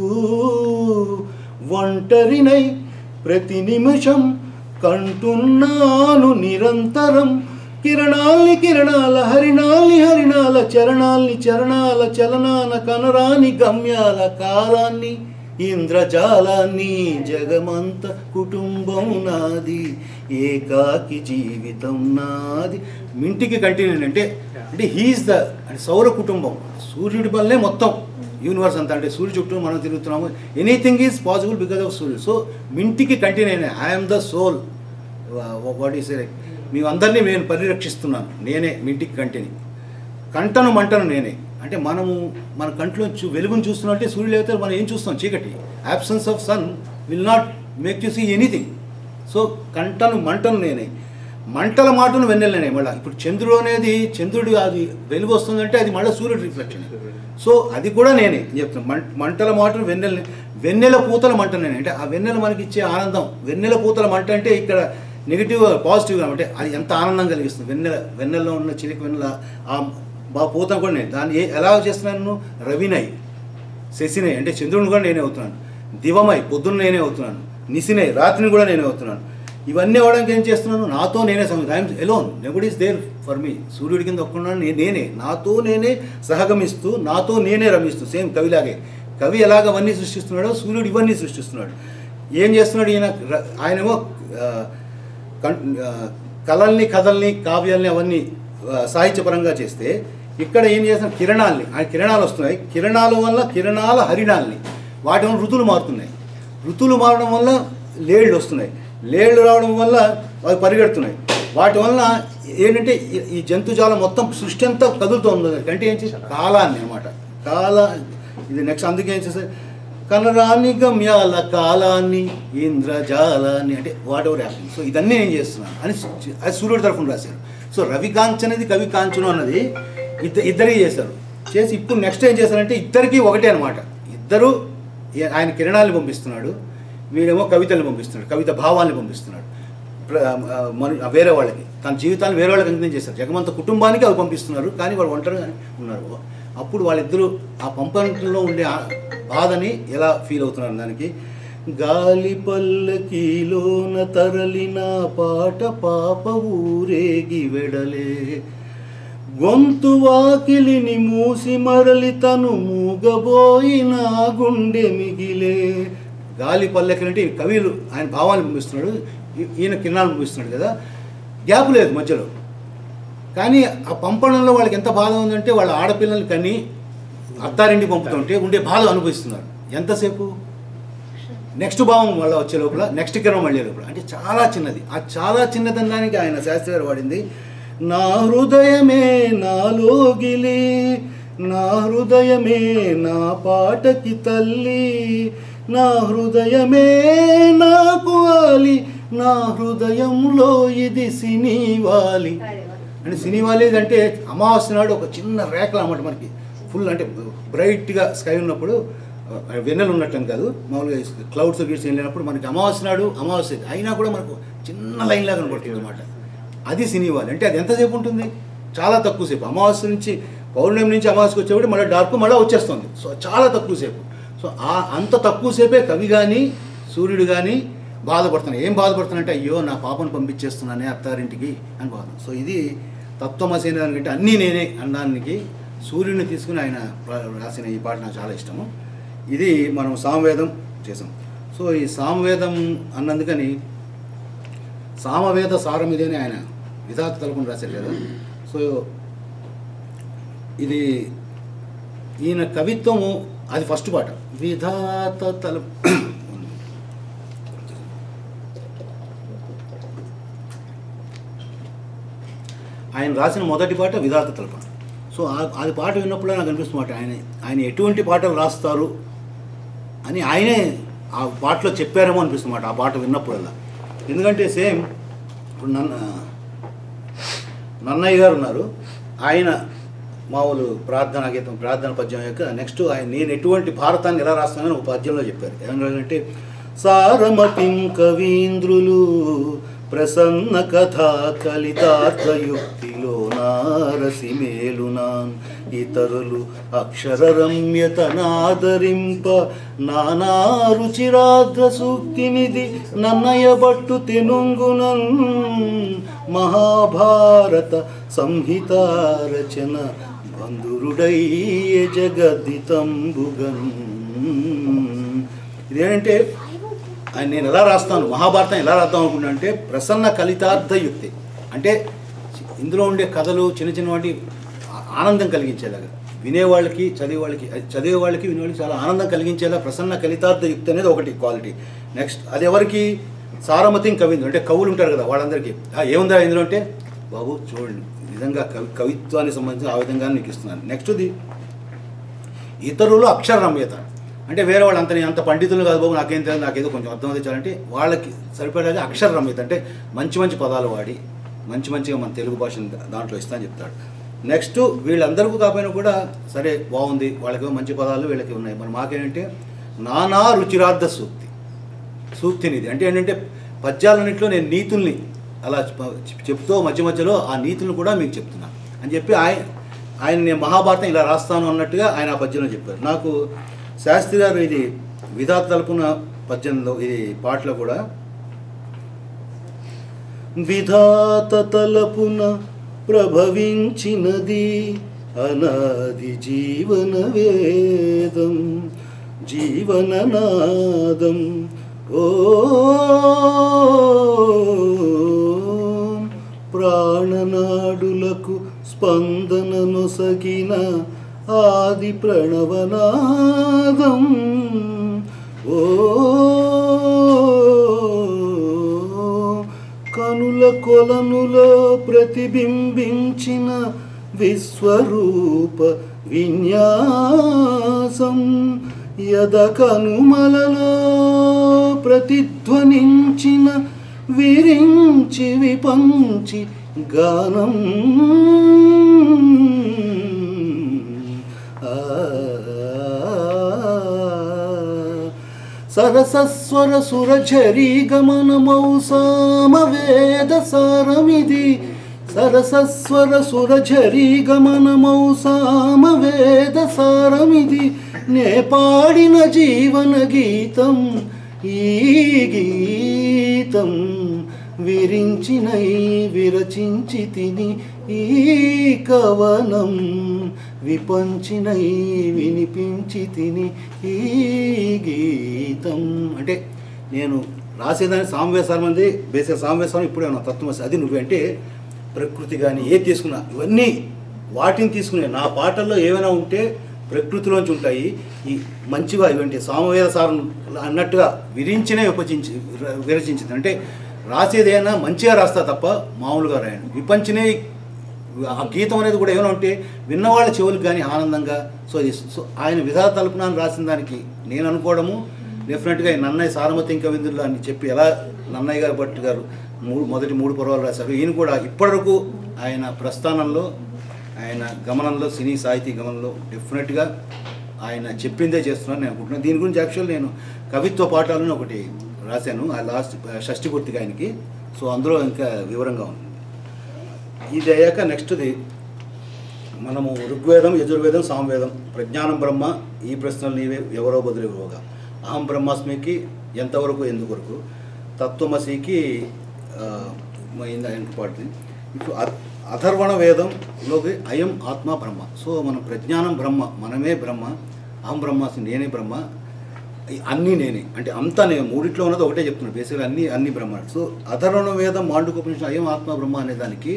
ఒంటరినై ప్రతి నిమిషం కంటున్నాను నిరంతరం కిరణాల్ని కిరణాల హరిణాల్ని హరిణాల చరణాల్ని చరణాల చలనాన కనరాని గమ్యాల కాలాన్ని ఇంద్రజాలాన్ని జగమంత కుటుంబం నాది ఏకాకి జీవితం నాది మింటికి కంటిన్యూ అంటే అంటే హీఈస్ ద అంటే సౌర కుటుంబం సూర్యుడి వల్లే మొత్తం యూనివర్స్ అంతా అంటే సూర్యుడు చుట్టూ మనం తిరుగుతున్నాము anything is possible because of సూర్యుడు సో మింటికి కంటిన్యూ అయినా I'm the soul what is మీ అందరినీ నేను పరిరక్షిస్తున్నాను నేనే మింటికి కంటిని కంటను మంటను నేనే అంటే మనము మన కంట్లో చూ వెలుగును చూస్తున్నట్టే సూర్యుడు లేకపోతే మనం ఏం చూస్తాం చీకటి absence of sun will not make you see anything so కంటను మంటను నేనే మంటల మాటను వెన్నెలనే మళ్ళీ ఇప్పుడు చంద్రుడు అనేది చంద్రుడు అది వెలుగు వస్తుందంటే అది మళ్ళీ సూర్యుడు రిఫ్లెక్షన్ సో అది కూడా నేనే చెప్తాను మం మంటల మాటను వెన్నెల వెన్నెల పూతల మంట నేనే అంటే ఆ వెన్నెల మనకి ఇచ్చే ఆనందం వెన్నెల పూతల మంట అంటే ఇక్కడ నెగిటివ్ పాజిటివ్గా అంటే అది ఎంత ఆనందం కలిగిస్తుంది వెన్నెల వెన్నెలలో ఉన్న చిలికి వెన్నెల ఆ బా పూతం కూడా నేను దాన్ని ఏ ఎలా చేస్తున్నాను రవినై శశినై అంటే చంద్రుని కూడా నేనే అవుతున్నాను దివమై పొద్దున్న నేనే అవుతున్నాను నిసినై రాత్రిని కూడా నేనే అవుతున్నాను ఇవన్నీ అవ్వడానికి ఏం చేస్తున్నాను నాతో నేనే సమయం I'm alone nobody is there for me సూర్యుడి కింద ఒక్కడున్నాను నే- నేనే నాతో నేనే సహగమిస్తూ నాతో నేనే రమిస్తూ సేమ్ కవిలాగే కవి ఎలాగ అవన్నీ సృష్టిస్తున్నాడో సూర్యుడు ఇవన్నీ సృష్టిస్తున్నాడు ఏం చేస్తున్నాడు ఈయన ర- ఆయనేమో ఆ, కన్- ఆ, కళల్ని కథల్ని కావ్యాల్ని అవన్నీ ఆ, సాహిత్యపరంగా చేస్తే ఇక్కడ ఏం చేస్తున్నారు కిరణాల్ని ఆ కిరణాలు వస్తున్నాయి కిరణాల వల్ల కిరణాల హరిణాల్ని వాటి వల్ల ఋతువులు మారుతున్నాయి ఋతువులు మారడం వల్ల లేళ్ళు వస్తున్నాయి లేళ్ళు రావడం వల్ల అవి పరిగెడుతున్నాయి వాటి వలన ఏంటంటే ఈ- ఈ జంతుజాలం మొత్తం సృష్టి అంతా కదులుతోంది అంటే ఏం చేసి కాలాన్ని అనమాట కాల ఇది నెక్స్ట్ అందుకే ఏం చేస్తారు కలరాని గమ్యాల కాలాన్ని ఇంద్రజాలాన్ని అంటే వాట్ ఎవర్ హ్యాపీ సో ఇదన్నీ నేను చేస్తున్నాను అని సు- అది సూర్యుడి తరఫున రాశారు సో రవి కాంచనది కవి కాంచను అన్నది ఇద్దరు ఇద్దరికి చేశారు చేసి ఇప్పుడు నెక్స్ట్ ఏం చేశారంటే ఇద్దరికి ఒకటే అనమాట ఇద్దరు ఏ- ఆయన కిరణాలను పంపిస్తున్నాడు వీడేమో కవితల్ని పంపిస్తున్నాడు కవిత భావాల్ని పంపిస్తున్నాడు ప్ర- ఆ, మన వేరే వాళ్ళకి తన జీవితాన్ని వేరే వాళ్ళకి అంకితం చేశారు జగమంత కుటుంబానికి అవి పంపిస్తున్నారు కానీ వాళ్ళు ఒంటరిగా ఉన్నారు అప్పుడు వాళ్ళిద్దరూ ఆ పంపడంలో ఉండే ఆ బాధని ఎలా ఫీల్ అవుతున్నారు దానికి గాలి పల్లకీలోన తరలిన పాట పాప ఊరేగి వెడలే గొంతు వాకిలిని మూసి మరలి తను మూగబోయిన గుండె మిగిలే గాలి పల్లెకి అంటే ఈ కవిలు ఆయన భావాన్ని పంపిస్తున్నాడు ఈ- ఈయన కిరణాలు పంపిస్తున్నాడు కదా గ్యాప్ లేదు మధ్యలో కానీ ఆ పంపడంలో వాళ్ళకి ఎంత బాధ ఉందంటే వాళ్ళ ఆడపిల్లల్ని కని అత్తారింటికి పంపుతుంటే ఉండే బాధ అనుభవిస్తున్నారు ఎంతసేపు నెక్స్ట్ భావం మళ్ళీ వచ్చే లోపల నెక్స్ట్ కిరణం మళ్ళీ లోపల అంటే చాలా చిన్నది ఆ చాలా చిన్నదనానికి ఆయన శాస్త్రి గారు వాడింది నా హృదయమే నాలోగిలి నా హృదయమే నా పాటకి తల్లి నా హృదయమే నాకు వాలి నా హృదయంలో ఇది సినీవాలి అంటే సినిమాలు అంటే అమావాస్య నాడు ఒక చిన్న రేఖలు అన్నమాట మనకి ఫుల్ అంటే బ్రైట్గా స్కై ఉన్నప్పుడు ఆ, వెన్నెలు ఉన్నట్టు కాదు మామూలుగా క్లౌడ్స్ గిడ్స్ వెళ్ళినప్పుడు మనకి అమావాస్య నాడు అమావాస్య అయినా కూడా మనకు చిన్న లైన్ లాగా కనబడుతుంది అనమాట అది సినిమాలు అంటే అది ఎంతసేపు ఉంటుంది చాలా తక్కువ సేపు అమావాస్య నుంచి పౌర్ణమి నుంచి అమావాస్యకి వచ్చేప్పుడు మళ్ళీ డార్క్ మళ్ళీ వచ్చేస్తుంది సో చాలా తక్కువ సేపు సో ఆ అంత తక్కువ సేపే కవి కానీ సూర్యుడు కానీ బాధపడుతున్నాయి ఏం బాధపడుతున్నాయంటే అయ్యో నా పాపను పంపించేస్తున్నానే అత్తారింటికి అని బాధ సో ఇది తత్వమసి అనే దానికంటే అన్నీ నేనే అనడానికి సూర్యుడిని తీసుకుని ఆయన రా- రాసిన ఈ పాట నాకు చాలా ఇష్టము ఇది మనం సామవేదం చేసాం సో ఈ సామవేదం అన్నందుకని సామవేద సారం ఇదే అని ఆయన విధాత తలపుని రాశారు కదా సో ఇది ఈయన కవిత్వము అది ఫస్ట్ పాట విధాత తల ఆయన రాసిన మొదటి పాట విధాత తలప సో ఆ- అది పాట విన్నప్పుడు నాకు అనిపిస్తున్నమాట ఆయన ఆయన ఎటువంటి పాటలు రాస్తారు అని ఆయనే ఆ పాటలో చెప్పారేమో అనిపిస్తున్నమాట ఆ పాట విన్నప్పుడల్లా ఎందుకంటే సేమ్ ఇప్పుడు నన్న నన్నయ్య గారు ఉన్నారు ఆయన మామూలు ప్రార్థనా గీతం ప్రార్థన పద్యం యొక్క నెక్స్ట్ ఆయన నేను ఎటువంటి భారతాన్ని ఎలా రాస్తానని ఒక పద్యంలో చెప్పారు ఏమన్నారంటే సారమతిం కవీంద్రులు ప్రసన్న కథా కలితార్థయుక్తిలో నారసి మేలునాన్ ఇతరులు అక్షర రమ్యతనాదరింప నానా రుచిరాద్ర సూక్తినిది నన్నయ బట్టు తెనుంగునన్ మహాభారత సంహిత రచన బంధురుడయ్య జగద్దితంబుగన్ ఇదేంటంటే ఆయన నేను ఎలా రాస్తాను మహాభారతం ఎలా రాద్దాం అనుకున్నా అంటే ప్రసన్న కలితార్థయుక్తి అంటే ఇందులో ఉండే కథలు చిన్న చిన్న వాటి ఆ- ఆనందం కలిగించేలాగా వినేవాళ్ళకి చదివేవాళ్ళకి అది చదివే వాళ్ళకి వినేవాళ్ళకి చాలా ఆనందం కలిగించేలా ప్రసన్న కలితార్థయుక్తి అనేది ఒకటి క్వాలిటీ నెక్స్ట్ అది ఎవరికి సారమతిం కవిందు అంటే కవులు ఉంటారు కదా వాళ్ళందరికీ "ఆ, ఏముందా ఇందులో అంటే బాబు చూడండి నిజంగా కవి కవిత్వానికి సంబంధించి ఆ విధంగా మీకు ఇస్తున్నాను నెక్స్ట్ది ఇతరులు అక్షర రమ్యత అంటే వేరే వాళ్ళు అంత అంత పండితులు కాదు బాబు నాకేం తెలియదు నాకేదో కొంచెం అర్థం తెచ్చాలంటే వాళ్ళకి సరిపడేది అక్షర రమ్యత అంటే మంచి మంచి పదాలు వాడి మంచి మంచిగా మన తెలుగు భాషను దా- దాంట్లో ఇస్తా అని చెప్తాడు నెక్స్ట్ వీళ్ళందరికీ కాకపోయినా కూడా సరే బాగుంది వాళ్ళకి మంచి పదాలు వీళ్ళకి ఉన్నాయి మరి మాకేంటంటే నానా రుచిరార్థ సూక్తి సూక్తినిది అంటే ఏంటంటే పద్యాలన్నింటిలో నేను నీతుల్ని అలా చెప్- చెప్తూ మధ్య మధ్యలో ఆ నీతులను కూడా మీకు చెప్తున్నాను అని చెప్పి ఆయన ఆయన నేను మహాభారతం ఇలా రాస్తాను అన్నట్టుగా ఆయన ఆ పద్యంలో చెప్పారు నాకు శాస్త్రి గారు ఇది విధాత తలుపున పద్యంలో ఇది పాటలో కూడా విధాత తలపున ప్రభవించినది అనాది జీవన వేదం జీవననాదం ఓ ప్రాణనాడులకు స్పందన నొసగిన ఆది ప్రణవనాదం ఓ కనుల కొలనులో ప్రతిబింబించిన విశ్వరూప విన్యాసం యద కనుమలలో ప్రతిధ్వనించిన విరించి విపంచి గానం సరసస్వర సురఝరీ గమనమౌ సామవేద సారమిది సరసస్వర సురఝరీ గమనమౌ సామవేద సారమిది నే పాడిన జీవన గీతం ఈ గీతం విరించినై విరచించి తిని ఈ కవనం విపంచినై వినిపించి తిని ఈ గీతం అంటే నేను రాసేదాన్ని సామవేశాల మంది బేసే సామవేశాలు ఇప్పుడే నా తత్వమసి అది నువ్వే అంటే ప్రకృతి కానీ ఏది తీసుకున్నా ఇవన్నీ వాటిని తీసుకునే నా పాటల్లో ఏమైనా ఉంటే ప్రకృతిలోంచి ఉంటాయి ఈ మంచిగా ఇవంటి సామవేద సారం అన్నట్టుగా విరించినే విభజించి విరచించింది అంటే రాసేదైనా మంచిగా రాస్తా తప్ప మామూలుగా రాయను విపంచినే ఆ గీతం అనేది కూడా ఏమైనా ఉంటే విన్నవాళ్ళ చెవులకు కానీ ఆనందంగా సో ఇది సో ఆయన విధాన తలుపున అని రాసిన దానికి నేను అనుకోవడము డెఫినెట్గా ఈ నన్నయ్య సారమతి ఇంకా విందులు అని చెప్పి ఎలా నన్నయ్య గారు భట్ గారు మూడు మొదటి మూడు పర్వాలు రాశారు ఈయన కూడా ఇప్పటివరకు ఆయన ప్రస్థానంలో ఆయన గమనంలో సినీ సాహితీ గమనంలో డెఫినెట్గా ఆయన చెప్పిందే చేస్తున్నాను నేను అనుకుంటున్నాను దీని గురించి యాక్చువల్ నేను కవిత్వ పాఠాలను ఒకటి రాశాను ఆ లాస్ట్ షష్టి పూర్తిగా ఆయనకి సో అందులో ఇంకా వివరంగా ఉంది ఇది అయ్యాక నెక్స్ట్ది మనము ఋగ్వేదం యజుర్వేదం సామవేదం ప్రజ్ఞానం బ్రహ్మ ఈ ప్రశ్నలు నీవే ఎవరో బదులుగా అహం బ్రహ్మాస్మికి ఎంతవరకు ఎందువరకు తత్వమసికి ఆ, ఇంద ఇంటి పాటిది ఇప్పుడు అ- అథర్వణ వేదంలోకి అయం ఆత్మ బ్రహ్మ సో మనం ప్రజ్ఞానం బ్రహ్మ మనమే బ్రహ్మ అహం బ్రహ్మాస్మి నేనే బ్రహ్మ ఈ అన్నీ నేనే అంటే అంతా నేను మూడిట్లో ఉన్నది ఒకటే చెప్తున్నాను బేసిక్గా అన్ని అన్ని బ్రహ్మ సో అధర్వణ వేదం మాండుకోపనిషన్ అయం ఆత్మ బ్రహ్మ అనే దానికి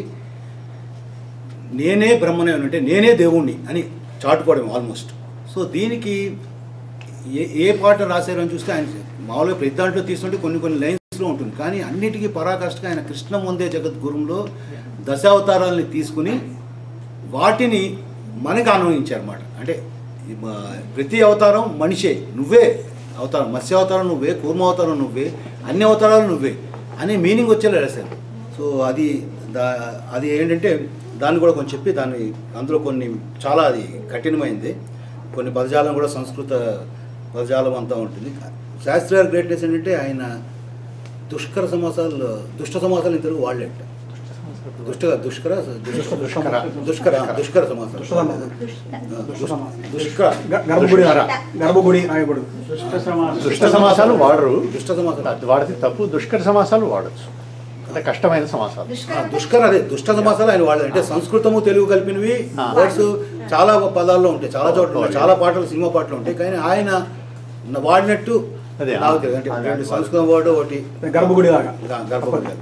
నేనే బ్రహ్మనే అని అంటే నేనే దేవుణ్ణి అని చాటుకోవడం ఆల్మోస్ట్ సో దీనికి ఏ ఏ పాట రాశారని చూస్తే ఆయన మామూలుగా ప్రతి దాంట్లో తీసుకుంటే కొన్ని కొన్ని లైన్స్లో ఉంటుంది కానీ అన్నిటికీ పరాకాష్ఠగా ఆయన కృష్ణ ముందే జగద్గురుంలో దశావతారాలని తీసుకుని వాటిని మనకు అన్వయించారన్నమాట అంటే ఈ మా- ప్రతి అవతారం మనిషే నువ్వే అవతారం మత్స్య అవతారం నువ్వే కూర్మ అవతారం నువ్వే అన్ని అవతారాలు నువ్వే అనే మీనింగ్ వచ్చేలా రాశారు సో అది దా అది ఏంటంటే దాన్ని కూడా కొంచెం చెప్పి దాన్ని అందులో కొన్ని చాలా అది కఠినమైంది కొన్ని పదజాలం కూడా సంస్కృత పదజాలం అంతా ఉంటుంది శాస్త్రి గారి గ్రేట్నెస్ ఏంటంటే ఆయన దుష్కర సమాసాలు దుష్ట సమాసాలు ఇద్దరు వాళ్ళేట దుష్ట దుష్కర దుష్కర దుష్కర. దుష్కర దుష్కర సమాసాలు దుష్కర గ- గర్భగుడి గర్భగుడి రాయకూడదు దుష్ట సమాసాలు వాడరు దుష్ట సమాసాలు అది వాడితే తప్పు దుష్కర సమాసాలు వాడచ్చు అంటే కష్టమైన సమాసాలు ఆ, దుష్కర అదే దుష్ట సమాసాలు ఆయన వాళ్ళు అంటే సంస్కృతము తెలుగు కలిపినవి ఆ. వర్డ్స్ చాలా పదాల్లో ఉంటాయి చాలా చోట్ల ఉంటాయి చాలా పాటలు సినిమా పాటలు ఉంటాయి కానీ ఆయన న- వాడినట్టు అదే, నాకు తెలియదు అంటే అదే, రెండు అదే. సంస్కృతం వర్డ్ ఒకటి గర్భగుడి లాగా గా- గర్భగుడి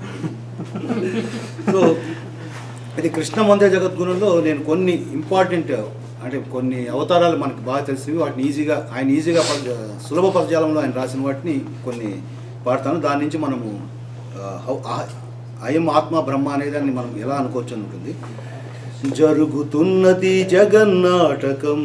సో ఇది కృష్ణ మందిర జగద్గుణంలో నేను కొన్ని ఇంపార్టెంట్ అంటే కొన్ని అవతారాలు మనకు బాగా తెలిసినవి వాటిని ఈజీగా ఆయన ఈజీగా పద సులభ పదజాలంలో ఆయన రాసిన వాటిని కొన్ని పాడతాను దాని నుంచి మనము ఆ, హౌ- ఆ- అయం ఆత్మ బ్రహ్మ అనేదాన్ని మనం ఎలా అనుకోవచ్చు అని ఉంటుంది జరుగుతున్నది జగన్నాటకం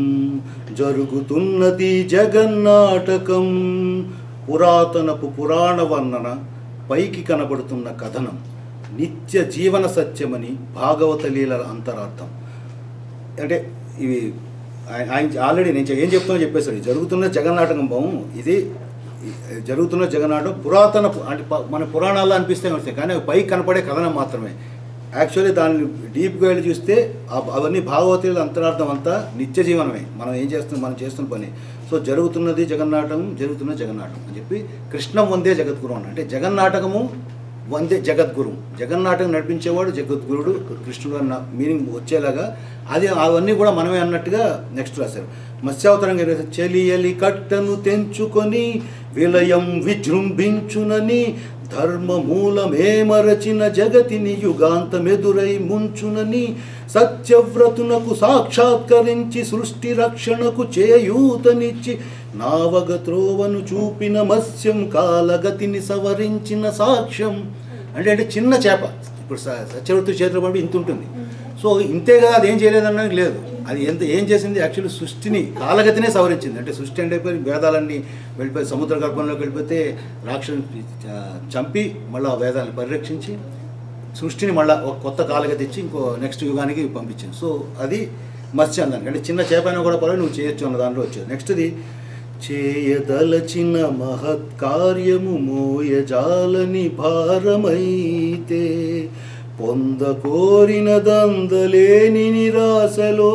జరుగుతున్నది జగన్నాటకం పురాతనపు పురాణ వర్ణన పైకి కనబడుతున్న కథనం నిత్య జీవన సత్యమని భాగవత లీలల అంతరార్థం అంటే ఇవి ఆయన ఆయన ఆల్రెడీ నేను చె- ఏం చెప్తున్నా చెప్పేశాడు జరుగుతున్న జగన్నాటకం భావం ఇది ఈ జరుగుతున్న జగన్నాటకం పురాతన పు- అంటే ప- మన పురాణాల్లో అనిపిస్తే వస్తాయి కానీ అవి పైకి కనపడే కథనం మాత్రమే యాక్చువల్లీ దాన్ని డీప్గా వెళ్ళి చూస్తే ఆ- అవన్నీ భాగవతుల అంతరార్థం అంతా నిత్య జీవనమే మనం ఏం చేస్తున్నాం మనం చేస్తున్న పని సో జరుగుతున్నది జగన్నాటకం జరుగుతున్న జగన్నాటకం అని చెప్పి కృష్ణం వందే జగద్గురు అన్న అంటే జగన్నాటకము వందే జగద్గురు జగన్నాటకం నడిపించేవాడు జగద్గురుడు కృష్ణుడు అన్న మీనింగ్ వచ్చేలాగా అది అవన్నీ కూడా మనమే అన్నట్టుగా నెక్స్ట్ రాశారు మత్స్యావతారం గారు చెలియలి కట్టను తెంచుకొని విలయం విజృంభించునని ధర్మ మూలమే మరచిన జగతిని యుగాంతమెదురై ముంచునని సత్యవ్రతునకు సాక్షాత్కరించి సృష్టి రక్షణకు చేయూతనిచ్చి నావగ త్రోవను చూపిన మత్స్యం కాలగతిని సవరించిన సాక్ష్యం అంటే అంటే చిన్న చేప ఇప్పుడు స- సత్యవృత్తి చేతిలో పడి ఇంత ఉంటుంది సో ఇంతే కదా అది ఏం చేయలేదన్నది లేదు అది ఎంత ఏం చేసింది యాక్చువల్లీ సృష్టిని కాలగతినే సవరించింది అంటే సృష్టి అంటే అయిపోయి వేదాలన్నీ వెళ్ళిపోయి సముద్ర గర్భంలోకి వెళ్ళిపోతే రాక్షసుని చ- చంపి మళ్ళీ ఆ వేదాలను పరిరక్షించి సృష్టిని మళ్ళీ ఒక కొత్త కాలగతి ఇచ్చి ఇంకో నెక్స్ట్ యుగానికి పంపించింది సో అది మత్స్యం దానికి అంటే చిన్న చేప అయినా కూడా పర్వాలేదు నువ్వు చేయొచ్చు అన్న దాంట్లో వచ్చేది నెక్స్ట్ది చేయదలచిన మహత్ కార్యము మోయజాలని భారమైతే పొంద కోరిన దందలేని నిరాశలో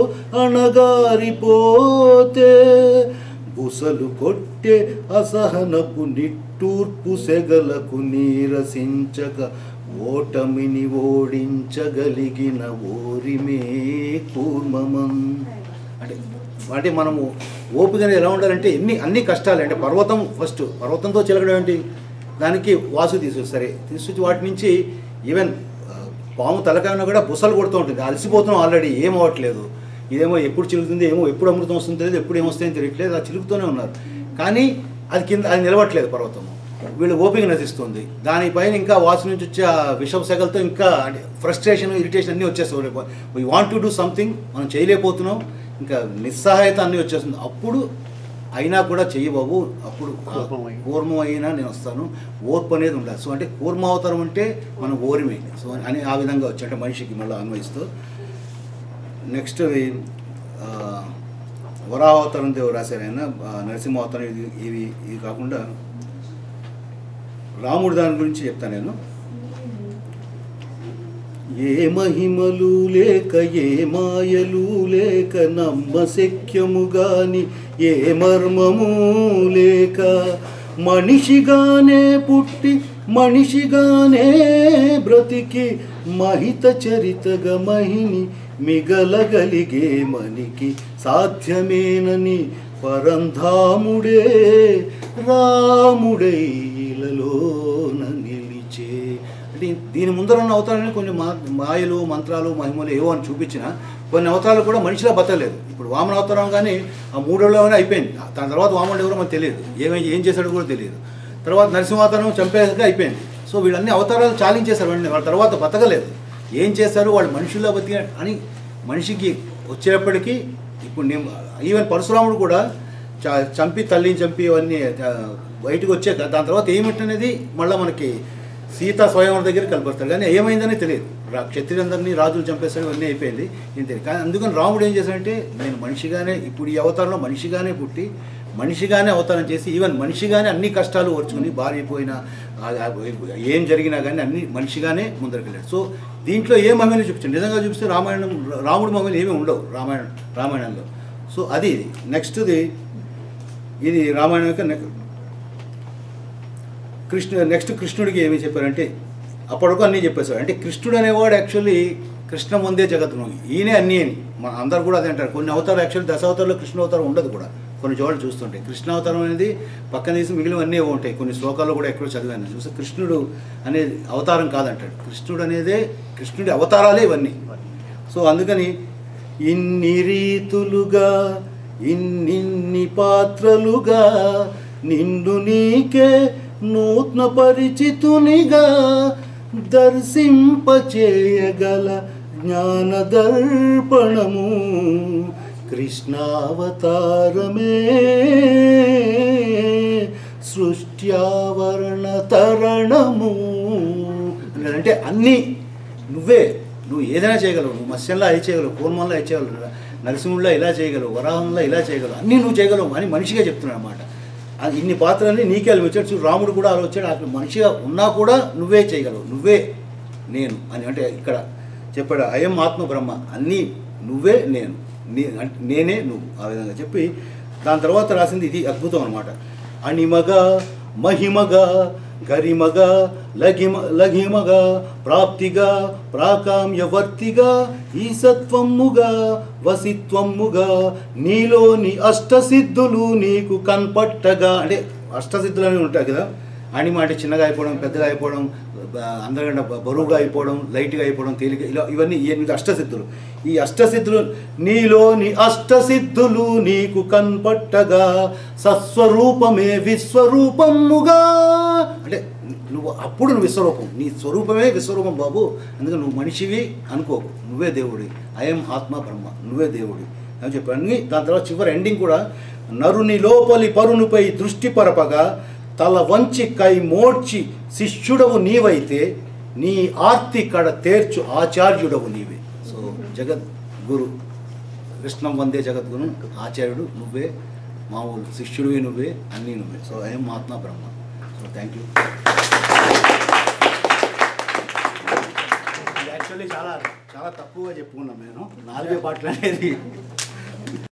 అణగారిపోతే బుసలు కొట్టే అసహనపు నిట్టూర్పు సెగలకు నీరసించక ఓటమిని ఓడించగలిగిన ఓరిమే కూర్మమన్ అంటే అంటే మనము ఓపికగా ఎలా ఉండాలంటే ఎన్ని అన్ని కష్టాలు అంటే పర్వతం ఫస్ట్ పర్వతంతో చిలకడం ఏంటి దానికి వాసు తీసుకొస్తారు తీసుకొచ్చి వాటి నుంచి ఈవెన్ ఆ, పాము తలకాయన కూడా బుసలు కొడుతూ ఉంటుంది అలసిపోతున్నాం ఆల్రెడీ ఏం అవ్వట్లేదు ఇదేమో ఎప్పుడు చిలుకుతుంది ఏమో ఎప్పుడు అమృతం వస్తుందో తెలియదు ఎప్పుడు ఏమొస్తాయని తెలియట్లేదు అది చిలుకుతూనే ఉన్నారు కానీ అది కింద అది నిలవట్లేదు పర్వతం వీళ్ళు ఓపిక నశిస్తుంది దానిపైన ఇంకా వాసు నుంచి వచ్చే ఆ విషపు సెగలతో ఇంకా అంటే ఫ్రస్ట్రేషన్ ఇరిటేషన్ అన్నీ వచ్చేస్తాయి we want to do something మనం చేయలేకపోతున్నాం ఇంకా నిస్సహాయత అన్నీ వచ్చేస్తుంది అప్పుడు అయినా కూడా చెయ్యి బాబు అప్పుడు ఆ కూర్మమై. కూర్మం అయినా నేను వస్తాను ఓర్పు అనేది ఉండాలి సో అంటే కూర్మావతారం అంటే మనం ఓరిమే సో అని ఆ విధంగా వచ్చి అంటే మనిషికి మళ్ళీ అన్వయిస్తూ నెక్స్ట్ ఆ, వరావతారం దేవు రాశారు ఆయన ఆ, నరసింహావతారం ఇది ఇవి ఇవి కాకుండా రాముడు దాని గురించి చెప్తాను నేను ఏ మహిమలు లేక ఏ మాయలు లేక నమ్మశక్యము గాని ఏ మర్మము లేక మనిషిగానే పుట్టి మనిషిగానే బ్రతికి మహిత చరితగా మహిని మిగలగలిగే మనికి సాధ్యమేనని పరంధాముడే రాముడై ఇలలోన నిలిచే అంటే దీని ముందర ఉన్న అవతారాన్ని కొన్ని మా మాయలు మంత్రాలు మహిమలు ఏవో అని చూపించిన కొన్ని అవతారాలు కూడా మనిషిలా బతకలేదు ఇప్పుడు వామన అవతారం కానీ ఆ మూడోలోనే అయిపోయింది దాని తర్వాత వామనుడు ఎవరో మనకు తెలియదు ఏమై ఏం చేశాడో కూడా తెలియదు తర్వాత నరసింహావతారం చంపేసాక అయిపోయింది సో వీళ్ళన్ని అవతారాలు చాలించేశారు వెంటనే వాళ్ళ తర్వాత బతకలేదు ఏం చేశారు వాళ్ళు మనుషుల్లో బతిక అని మనిషికి వచ్చేటప్పటికీ ఇప్పుడు నేను ఈవెన్ పరశురాముడు కూడా చ- చంపి తల్లిని చంపి అవన్నీ ఆ, బయటకు వచ్చాక దాని తర్వాత ఏమిటనేది మళ్ళీ మనకి సీతా స్వయంవరం దగ్గర కలపడతాడు కానీ ఏమైందని తెలియదు రా క్షత్రియులందరినీ రాజులు చంపేస్తాడు ఇవన్నీ అయిపోయింది ఏం తెలియదు కానీ అందుకని రాముడు ఏం చేశాడంటే నేను మనిషిగానే ఇప్పుడు ఈ అవతారంలో మనిషిగానే పుట్టి మనిషిగానే అవతారం చేసి ఈవెన్ మనిషిగానే అన్ని కష్టాలు ఓర్చుకుని భార్య పోయినా ఆ- ఆ- ఏం జరిగినా కానీ అన్ని మనిషిగానే ముందరికెళ్ళాడు సో దీంట్లో ఏ మహిమని చూపించాడు నిజంగా చూపిస్తే రామాయణం రాముడి మహిమలు ఏమీ ఉండవు రామాయణం రామాయణంలో సో అది ఇది నెక్స్ట్ది ఇది రామాయణం యొక్క నెక్ కృష్ణ నెక్స్ట్ కృష్ణుడికి ఏమి చెప్పారంటే అప్పటికు అన్నీ చెప్పేశారు అంటే కృష్ణుడు అనేవాడు యాక్చువల్లీ కృష్ణ ముందే జగత్తును ఈయనే అన్నీ అని మన అందరు కూడా అదే అంటారు కొన్ని అవతారాలు యాక్చువల్లీ దశావతారంలో కృష్ణ అవతారం ఉండదు కూడా కొన్ని చోట్ల చూస్తుంటే కృష్ణ అవతారం అనేది పక్కన తీసి మిగిలినవన్నీ ఏవో ఉంటాయి కొన్ని శ్లోకాల్లో కూడా ఎక్కడో చదివాను చూస్తే కృష్ణుడు అనేది అవతారం కాదంటాడు కృష్ణుడు అనేదే కృష్ణుడి అవతారాలే ఇవన్నీ సో అందుకని ఇన్ని రీతులుగా ఇన్నిన్ని పాత్రలుగా నిన్ను నీకే నూతన పరిచితునిగా దర్శింపచేయగల జ్ఞాన దర్పణము కృష్ణావతారమే సృష్ట్యావరణ తరణము అంటే అన్నీ నువ్వే నువ్వు ఏదైనా చేయగలవు నువ్వు మత్స్యంలో అది చేయగలవు కూర్మంలో అది చేయగలవు నరసింహుల్లో ఇలా చేయగలవు వరాహంలో ఇలా చేయగలవు అన్నీ నువ్వు చేయగలవు అని మనిషిగా చెప్తున్నాడు అనమాట ఇన్ని పాత్రల్ని నీకే వచ్చాడు చూడు రాముడు కూడా అలా వచ్చాడు అక్కడ మనిషిగా ఉన్నా కూడా నువ్వే చేయగలవు నువ్వే నేను అని అంటే ఇక్కడ చెప్పాడు అయం ఆత్మ బ్రహ్మ అన్నీ నువ్వే నేను నీ అంటే నేనే నువ్వు ఆ విధంగా చెప్పి దాని తర్వాత రాసింది ఇది అద్భుతం అనమాట అణిమగా మహిమగా గరిమగా లగిమ లఘిమగా ప్రాప్తిగా ప్రాకామ్యవర్తిగా ఈసత్వముగా వసిత్వముగా నీలోని అష్టసిద్ధులు నీకు కన్పట్టగా అంటే అష్టసిద్ధులు అనేవి ఉంటాయి కదా అణిమ అంటే చిన్నగా అయిపోవడం పెద్దగా అయిపోవడం బ- అందరికంటే బ- బరువుగా అయిపోవడం లైట్గా అయిపోవడం తేలిక ఇలా ఇవన్నీ ఎనిమిది అష్టసిద్ధులు ఈ అష్టసిద్ధులు నీలోని అష్టసిద్ధులు నీకు కన్పట్టగా సస్వరూపమే విశ్వరూపముగా అంటే నువ్వు అప్పుడు నువ్వు విశ్వరూపం నీ స్వరూపమే విశ్వరూపం బాబు అందుకని నువ్వు మనిషివి అనుకోకు నువ్వే దేవుడి అయం ఆత్మ బ్రహ్మ నువ్వే దేవుడి అని చెప్పి అన్ని దాని తర్వాత చివరి ఎండింగ్ కూడా నరుని లోపలి పరునిపై దృష్టి పరపగా తల వంచి కై మోడ్చి శిష్యుడవు నీవైతే నీ ఆర్తి కడ తేర్చు ఆచార్యుడవు నీవే సో జగద్గురు కృష్ణం వందే జగద్గురు ఆచార్యుడు నువ్వే మామూలు శిష్యుడివి నువ్వే అన్నీ నువ్వే సో అయం ఆత్మ Brahma so thank you actually చాలా చాలా తక్కువగా చెప్పుకున్నాం నేను నాలుగే పాటలు అనేది